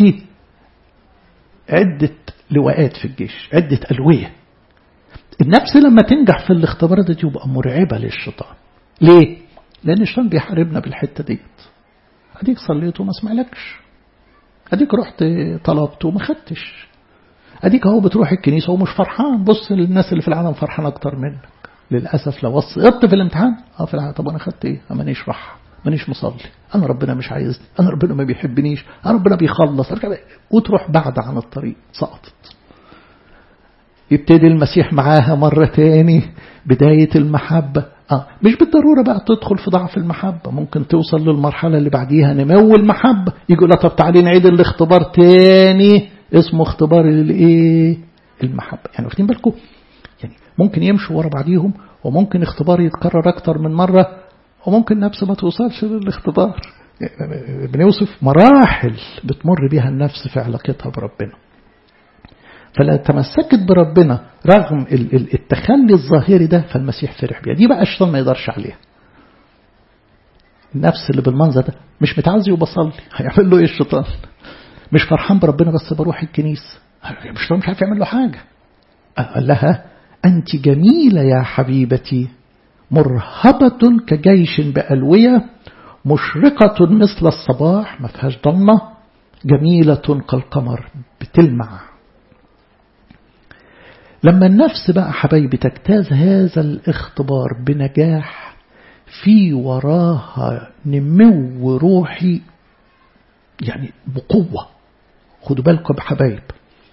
Speaker 1: عدة لواءات في الجيش عدة ألوية النفس لما تنجح في الاختبارات دي يبقى مرعبة للشيطان ليه؟ لأن الشيطان بيحاربنا بالحتة ديت أديك صليت وما سمعلكش أديك رحت طلبت وما خدتش أديك أهو بتروح الكنيسة ومش فرحان بص للناس اللي في العالم فرحان أكتر منك للأسف لو سقطت في الامتحان اه في العالم طب أنا خدت إيه؟ مانيش راح مانيش مصلي أنا ربنا مش عايزني أنا ربنا ما بيحبنيش أنا ربنا بيخلص وتروح بعد عن الطريق سقطت يبتدي المسيح معاها مرة تاني بداية المحبة آه مش بالضرورة بقى تدخل في ضعف المحبة ممكن توصل للمرحلة اللي بعديها نمو المحبة يقول لها طب تعالي نعيد الاختبار تاني اسمه اختبار الايه المحبة يعني واخدين بالكم يعني ممكن يمشوا ورا بعضيهم وممكن اختبار يتكرر اكتر من مرة وممكن نفس ما توصلش للاختبار بنوصف مراحل بتمر بها النفس في علاقتها بربنا فلا تمسكت بربنا رغم التخلي الظاهري ده فالمسيح فرح بيها دي بقى الشيطان ما يقدرش عليها النفس اللي بالمنظر ده مش متعزي وبصلي هيعمل له ايه الشيطان مش فرحان بربنا بس بروح الكنيسة الشيطان مش عارف يعمل له حاجة قال لها أنت جميلة يا حبيبتي مرهبة كجيش بألوية مشرقة مثل الصباح ما فيهاش ضلمة جميلة كالقمر بتلمع لما النفس بقى حبايبي تجتاز هذا الاختبار بنجاح في وراها نمو روحي يعني بقوة خدوا بالكم حبايب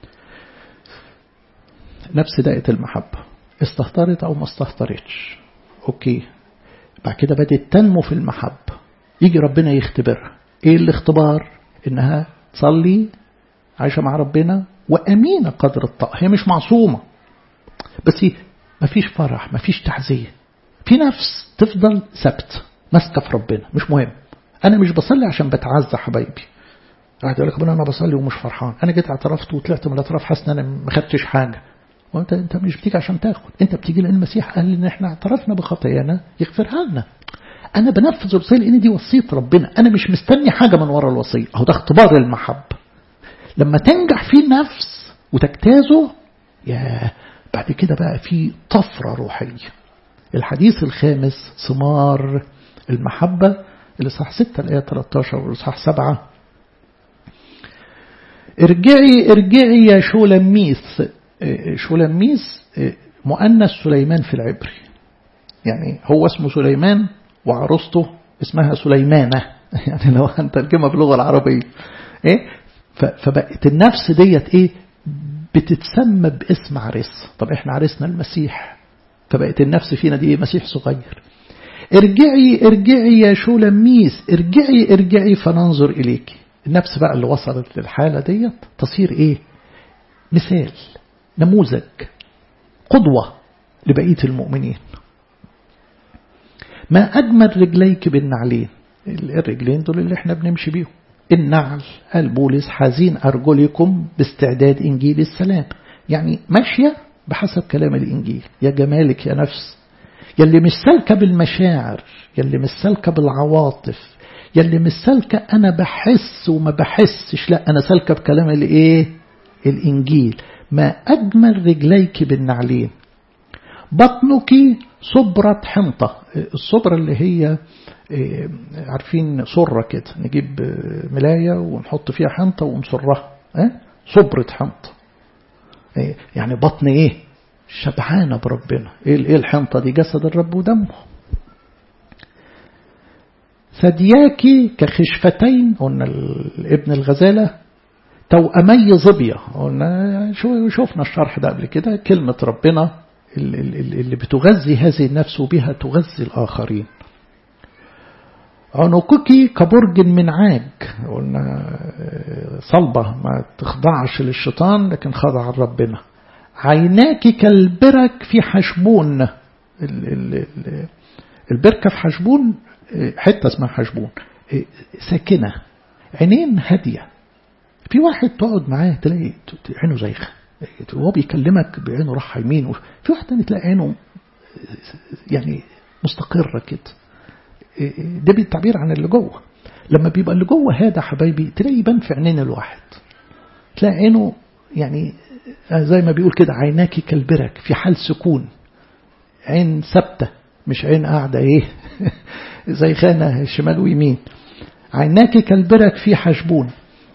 Speaker 1: نفس دائة المحبة استهترت أو ما استهترتش أوكي بعد كده بدأت تنمو في المحبة يجي ربنا يختبرها إيه الاختبار إنها تصلي عايشة مع ربنا وأمينة قدر الطاقة هي مش معصومة بس مفيش فرح مفيش تعزية في نفس تفضل ثابت ماسكة في ربنا مش مهم أنا مش بصلي عشان بتعزى حبايبي راح يقول لك أنا بصلي ومش فرحان أنا جيت اعترفت وطلعت من الاعتراف حاسس إن أنا ما خدتش حاجة وانت انت مش بتيجي عشان تاخد انت بتيجي لان المسيح قال ان احنا اعترفنا بخطايانا يغفرها لنا انا بنفذ الوصيه لان دي وصيه ربنا انا مش مستني حاجه من ورا الوصيه اهو ده اختبار المحبه لما تنجح فيه النفس وتجتازه يا بعد كده بقى في طفره روحيه الحديث الخامس ثمار المحبه الاصحاح 6 الايه 13 والاصحاح 7 ارجعي ارجعي يا شولميث شولميس مؤنث سليمان في العبري يعني هو اسمه سليمان وعروسته اسمها سليمانة يعني لو هنترجمها باللغة العربية ايه فبقت النفس ديت ايه بتتسمى باسم عريس طب احنا عريسنا المسيح فبقت النفس فينا دي مسيح صغير ارجعي ارجعي يا شولميس ارجعي ارجعي فننظر إليك النفس بقى اللي وصلت للحالة ديت تصير ايه مثال نموذج قدوة لبقية المؤمنين ما أجمل رجليك بالنعلين الرجلين دول اللي احنا بنمشي بيهم النعل قال بولس حزين أرجلكم باستعداد إنجيل السلام يعني ماشية بحسب كلام الإنجيل يا جمالك يا نفس يلي مش سالكة بالمشاعر يلي مش سالكة بالعواطف يلي مش سالكة أنا بحس وما بحسش لا أنا سالكة بكلام الإيه الإنجيل ما أجمل رجليك بالنعلين بطنك صبرة حنطة الصبرة اللي هي عارفين صرة كده نجيب ملاية ونحط فيها حنطة ونصرها صبرة حنطة يعني بطن ايه شبعانة بربنا ايه الحنطة دي جسد الرب ودمه ثدياكي كخشفتين قلنا ابن الغزالة توأمي ظبية قلنا شو شوفنا الشرح ده قبل كده كلمة ربنا اللي بتغذي هذه النفس وبها تغذي الآخرين عنقك كبرج من عاج قلنا صلبة ما تخضعش للشيطان لكن خضع لربنا عيناك كالبرك في حشبون البركة في حشبون حتة اسمها حشبون ساكنة عينين هادية في واحد تقعد معاه تلاقي عينه زيخة وهو بيكلمك بعينه راح يمين في واحد تاني تلاقي عينه يعني مستقرة كده ده بالتعبير عن اللي جوه لما بيبقى اللي جوه هذا حبايبي تلاقي يبان في عينين الواحد تلاقي عينه يعني زي ما بيقول كده عيناك كالبرك في حال سكون عين ثابته مش عين قاعدة ايه زي خانة شمال ويمين عيناك كالبرك في حشبون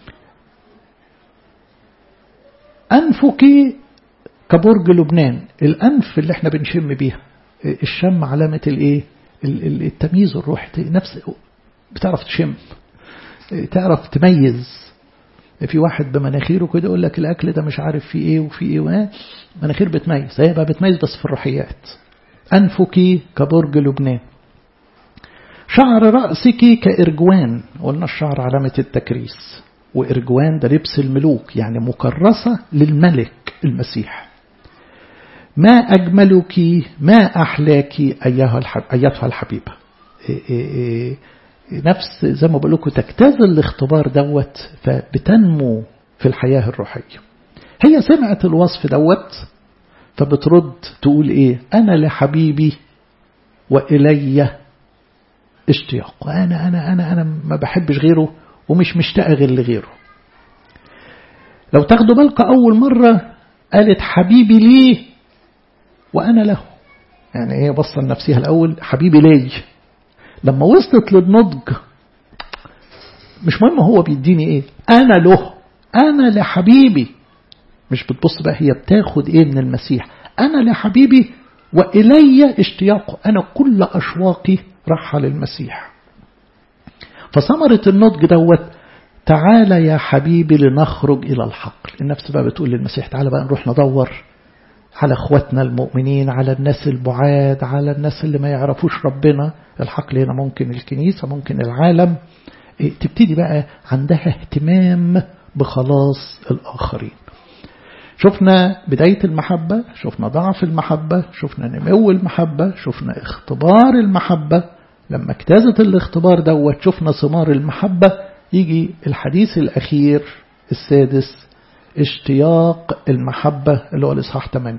Speaker 1: أنفك كبرج لبنان الأنف اللي احنا بنشم بيها الشم علامة الايه التمييز الروحي نفس بتعرف تشم تعرف تميز في واحد بمناخيره كده يقول لك الأكل ده مش عارف فيه ايه وفيه ايه واه مناخير بتميز هي بقى بتميز بس في الروحيات أنفك كبرج لبنان شعر رأسك كإرجوان قلنا الشعر علامة التكريس وإرجوان ده لبس الملوك يعني مكرسة للملك المسيح ما أجملك ما أحلاك أيها الحب أيتها الحبيبة إيه إيه نفس زي ما بقول لكم تجتاز الاختبار دوت فبتنمو في الحياة الروحية هي سمعت الوصف دوت فبترد تقول ايه انا لحبيبي والي اشتياق انا انا انا انا ما بحبش غيره ومش مشتاق غير لغيره لو تاخدوا بالكم اول مره قالت حبيبي ليه وانا له يعني هي بصه لنفسها الاول حبيبي ليه لما وصلت للنضج مش مهم هو بيديني ايه انا له انا لحبيبي مش بتبص بقى هي بتاخد ايه من المسيح انا لحبيبي والي اشتياقه انا كل اشواقي راح للمسيح فثمرة النضج دوت تعالى يا حبيبي لنخرج إلى الحقل النفس بقى بتقول للمسيح تعالى بقى نروح ندور على اخواتنا المؤمنين على الناس البعاد على الناس اللي ما يعرفوش ربنا الحقل هنا ممكن الكنيسة ممكن العالم تبتدي بقى عندها اهتمام بخلاص الآخرين شفنا بداية المحبة شفنا ضعف المحبة شفنا نمو المحبة شفنا اختبار المحبة لما اجتازت الاختبار دوت شفنا ثمار المحبة يجي الحديث الأخير السادس اشتياق المحبة اللي هو الإصحاح 8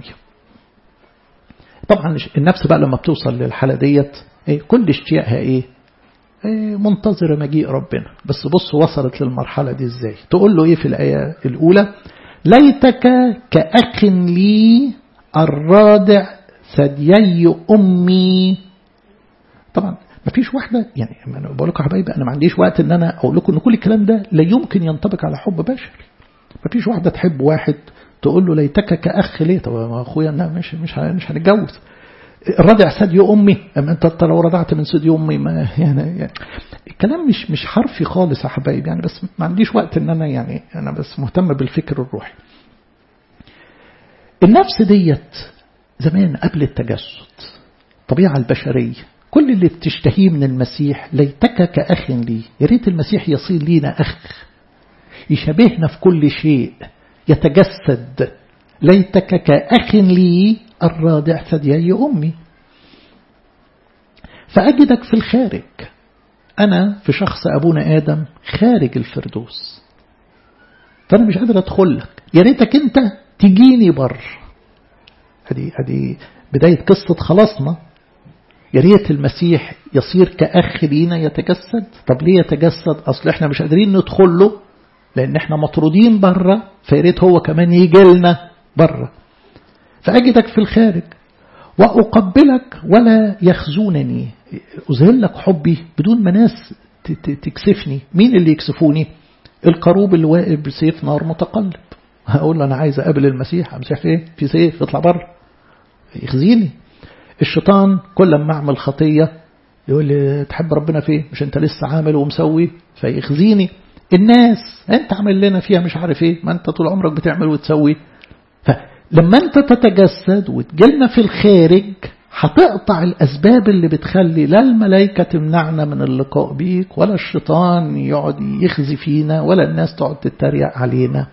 Speaker 1: طبعا النفس بقى لما بتوصل للحالة ديت ايه كل اشتياقها ايه, ايه منتظرة مجيء ربنا بس بص وصلت للمرحلة دي ازاي تقول له ايه في الآية الأولى ليتك كأخ لي الرادع ثديي أمي طبعا ما فيش واحدة يعني أنا بقول لكم حبايبي أنا ما عنديش وقت إن أنا أقول لكم إن كل الكلام ده لا يمكن ينطبق على حب بشري ما فيش واحدة تحب واحد تقول له ليتك كأخ ليه طب ما أخويا أنا مش مش مش هنتجوز الرضع ثدي أمي أما أنت لو رضعت من ثدي أمي ما يعني, يعني الكلام مش مش حرفي خالص يا حبايبي يعني بس ما عنديش وقت إن أنا يعني أنا بس مهتم بالفكر الروحي النفس ديت زمان قبل التجسد الطبيعة البشرية كل اللي بتشتهيه من المسيح ليتك كأخ لي يا ريت المسيح يصير لينا أخ يشبهنا في كل شيء يتجسد ليتك كأخ لي الرادع ثديي أمي فأجدك في الخارج أنا في شخص أبونا آدم خارج الفردوس فأنا مش قادر أدخل لك يا ريتك أنت تجيني بر هذه هذه بداية قصة خلاصنا يا ريت المسيح يصير كأخ لينا يتجسد طب ليه يتجسد أصل احنا مش قادرين ندخل له لأن احنا مطرودين بره فيا ريت هو كمان يجي لنا بره فأجدك في الخارج وأقبلك ولا يخزونني أظهر لك حبي بدون ما ناس تكسفني مين اللي يكسفوني القروب اللي واقف بسيف نار متقلب هقول له أنا عايز أقابل المسيح المسيح فين في سيف اطلع بره يخزيني الشيطان كل ما أعمل خطية يقول لي تحب ربنا فين مش أنت لسه عامل ومسوي فيخزيني الناس أنت عامل لنا فيها مش عارف إيه ما أنت طول عمرك بتعمل وتسوي فلما أنت تتجسد وتجلنا في الخارج هتقطع الأسباب اللي بتخلي لا الملائكة تمنعنا من اللقاء بيك ولا الشيطان يقعد يخزي فينا ولا الناس تقعد تتريق علينا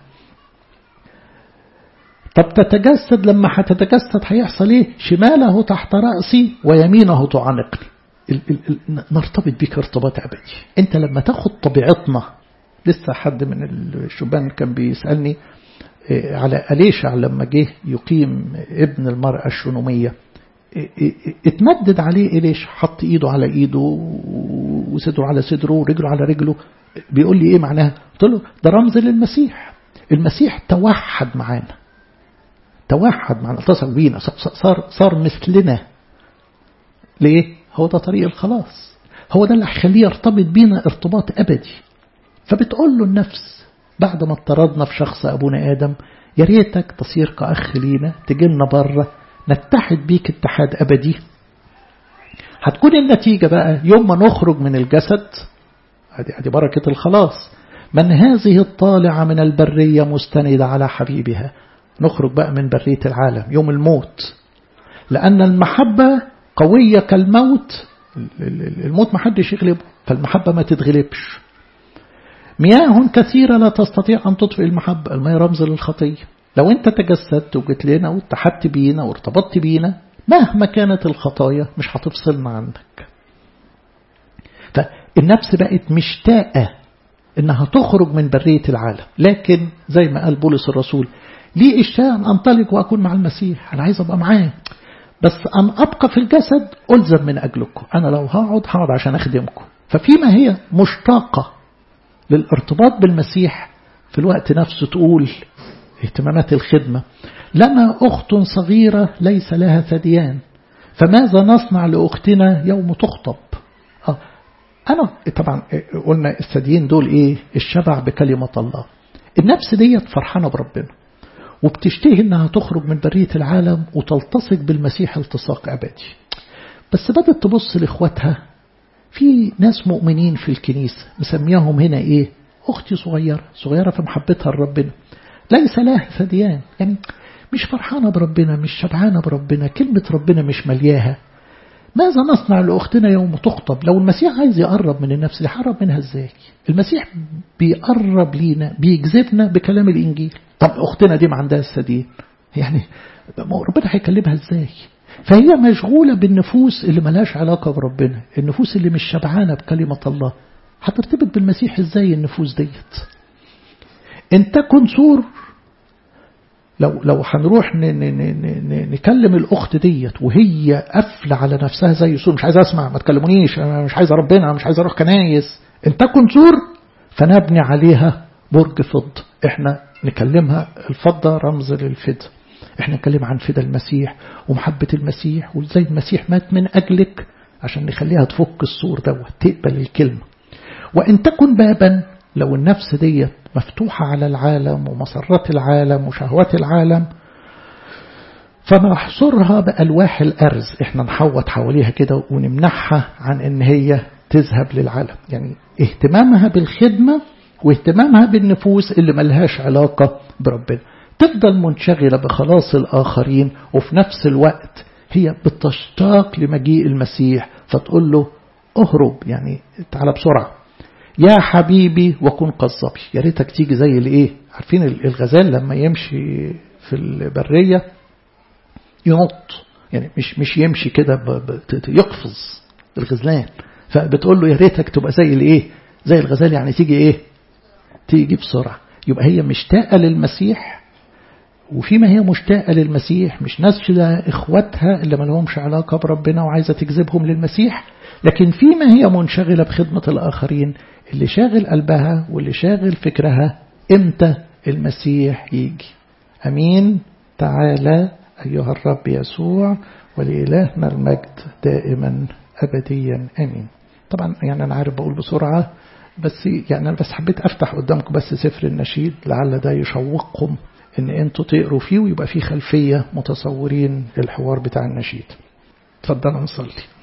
Speaker 1: طب تتجسد لما هتتجسد هيحصل ايه شماله تحت رأسي ويمينه تعانقني ال ال ال نرتبط بيك ارتباط أبدي انت لما تاخد طبيعتنا لسه حد من الشبان كان بيسألني على أليشع لما جه يقيم ابن المرأة الشنومية اتمدد عليه إليش حط إيده على إيده وصدره على صدره ورجله على رجله بيقول لي إيه معناها قلت له ده رمز للمسيح المسيح توحد معانا توحد معنا اتصل بينا صار صار مثلنا ليه هو ده طريق الخلاص هو ده اللي هيخليه يرتبط بينا ارتباط أبدي فبتقول له النفس بعد ما اضطردنا في شخص أبونا آدم يا ريتك تصير كأخ لينا تجيلنا بره نتحد بيك اتحاد أبدي هتكون النتيجة بقى يوم ما نخرج من الجسد هذه بركة الخلاص من هذه الطالعة من البرية مستندة على حبيبها نخرج بقى من برية العالم يوم الموت لأن المحبة قوية كالموت الموت ما حدش يغلبه فالمحبة ما تتغلبش مياه كثيرة لا تستطيع أن تطفئ المحبة المياه رمز للخطية لو أنت تجسدت وجيت لنا واتحدت بينا وارتبطت بينا مهما كانت الخطايا مش هتفصلنا عنك النفس بقت مشتاقة إنها تخرج من برية العالم لكن زي ما قال بولس الرسول لي اشتاق أن أنطلق وأكون مع المسيح أنا عايز أبقى معاه بس أن أبقى في الجسد ألزم من أجلكم أنا لو هقعد هقعد عشان أخدمكم ففيما هي مشتاقة للارتباط بالمسيح في الوقت نفسه تقول اهتمامات الخدمة لنا أخت صغيرة ليس لها ثديان فماذا نصنع لأختنا يوم تخطب آه. أنا طبعا قلنا الثديين دول إيه الشبع بكلمة الله النفس ديت فرحانة بربنا وبتشتهي انها تخرج من برية العالم وتلتصق بالمسيح التصاق أبدي بس بدأت تبص لإخواتها في ناس مؤمنين في الكنيسة مسميهم هنا إيه أختي صغيرة صغيرة في محبتها لربنا ليس لها ثديان يعني مش فرحانة بربنا مش شبعانة بربنا كلمة ربنا مش ملياها ماذا نصنع لأختنا يوم تخطب لو المسيح عايز يقرب من النفس دي يقرب منها ازاي المسيح بيقرب لينا بيجذبنا بكلام الإنجيل طب أختنا دي ما عندها السدين يعني ربنا هيكلمها ازاي فهي مشغولة بالنفوس اللي ملهاش علاقة بربنا النفوس اللي مش شبعانة بكلمة الله هترتبط بالمسيح ازاي النفوس ديت ان تكن سور لو لو هنروح نكلم الاخت ديت وهي قافله على نفسها زي سور مش عايز اسمع ما تكلمونيش انا مش عايز ربنا مش عايز اروح كنايس ان تكن سور فنبني عليها برج فضه احنا نكلمها الفضه رمز للفدا احنا نتكلم عن فدا المسيح ومحبه المسيح وازاي المسيح مات من اجلك عشان نخليها تفك السور دوت تقبل الكلمه وان تكن بابا لو النفس ديت مفتوحة على العالم ومسرات العالم وشهوات العالم فنحصرها بألواح الأرز احنا نحوط حواليها كده ونمنعها عن ان هي تذهب للعالم يعني اهتمامها بالخدمة واهتمامها بالنفوس اللي ملهاش علاقة بربنا تفضل منشغلة بخلاص الآخرين وفي نفس الوقت هي بتشتاق لمجيء المسيح فتقول له اهرب يعني تعالى بسرعة يا حبيبي وكن قصبي يا ريتك تيجي زي الايه عارفين الغزال لما يمشي في البرية ينط يعني مش مش يمشي كده يقفز الغزلان فبتقول له يا ريتك تبقى زي الايه زي الغزال يعني تيجي ايه تيجي بسرعة يبقى هي مشتاقة للمسيح وفيما هي مشتاقة للمسيح مش ناسية إخواتها اللي ما لهمش علاقة بربنا وعايزة تجذبهم للمسيح لكن فيما هي منشغلة بخدمة الآخرين اللي شاغل قلبها واللي شاغل فكرها امتى المسيح يجي أمين تعالى أيها الرب يسوع ولإلهنا المجد دائما أبديا أمين طبعا يعني أنا عارف بقول بسرعة بس يعني أنا بس حبيت أفتح قدامكم بس سفر النشيد لعل ده يشوقكم إن أنتوا تقروا فيه ويبقى فيه خلفية متصورين للحوار بتاع النشيد تفضلوا نصلي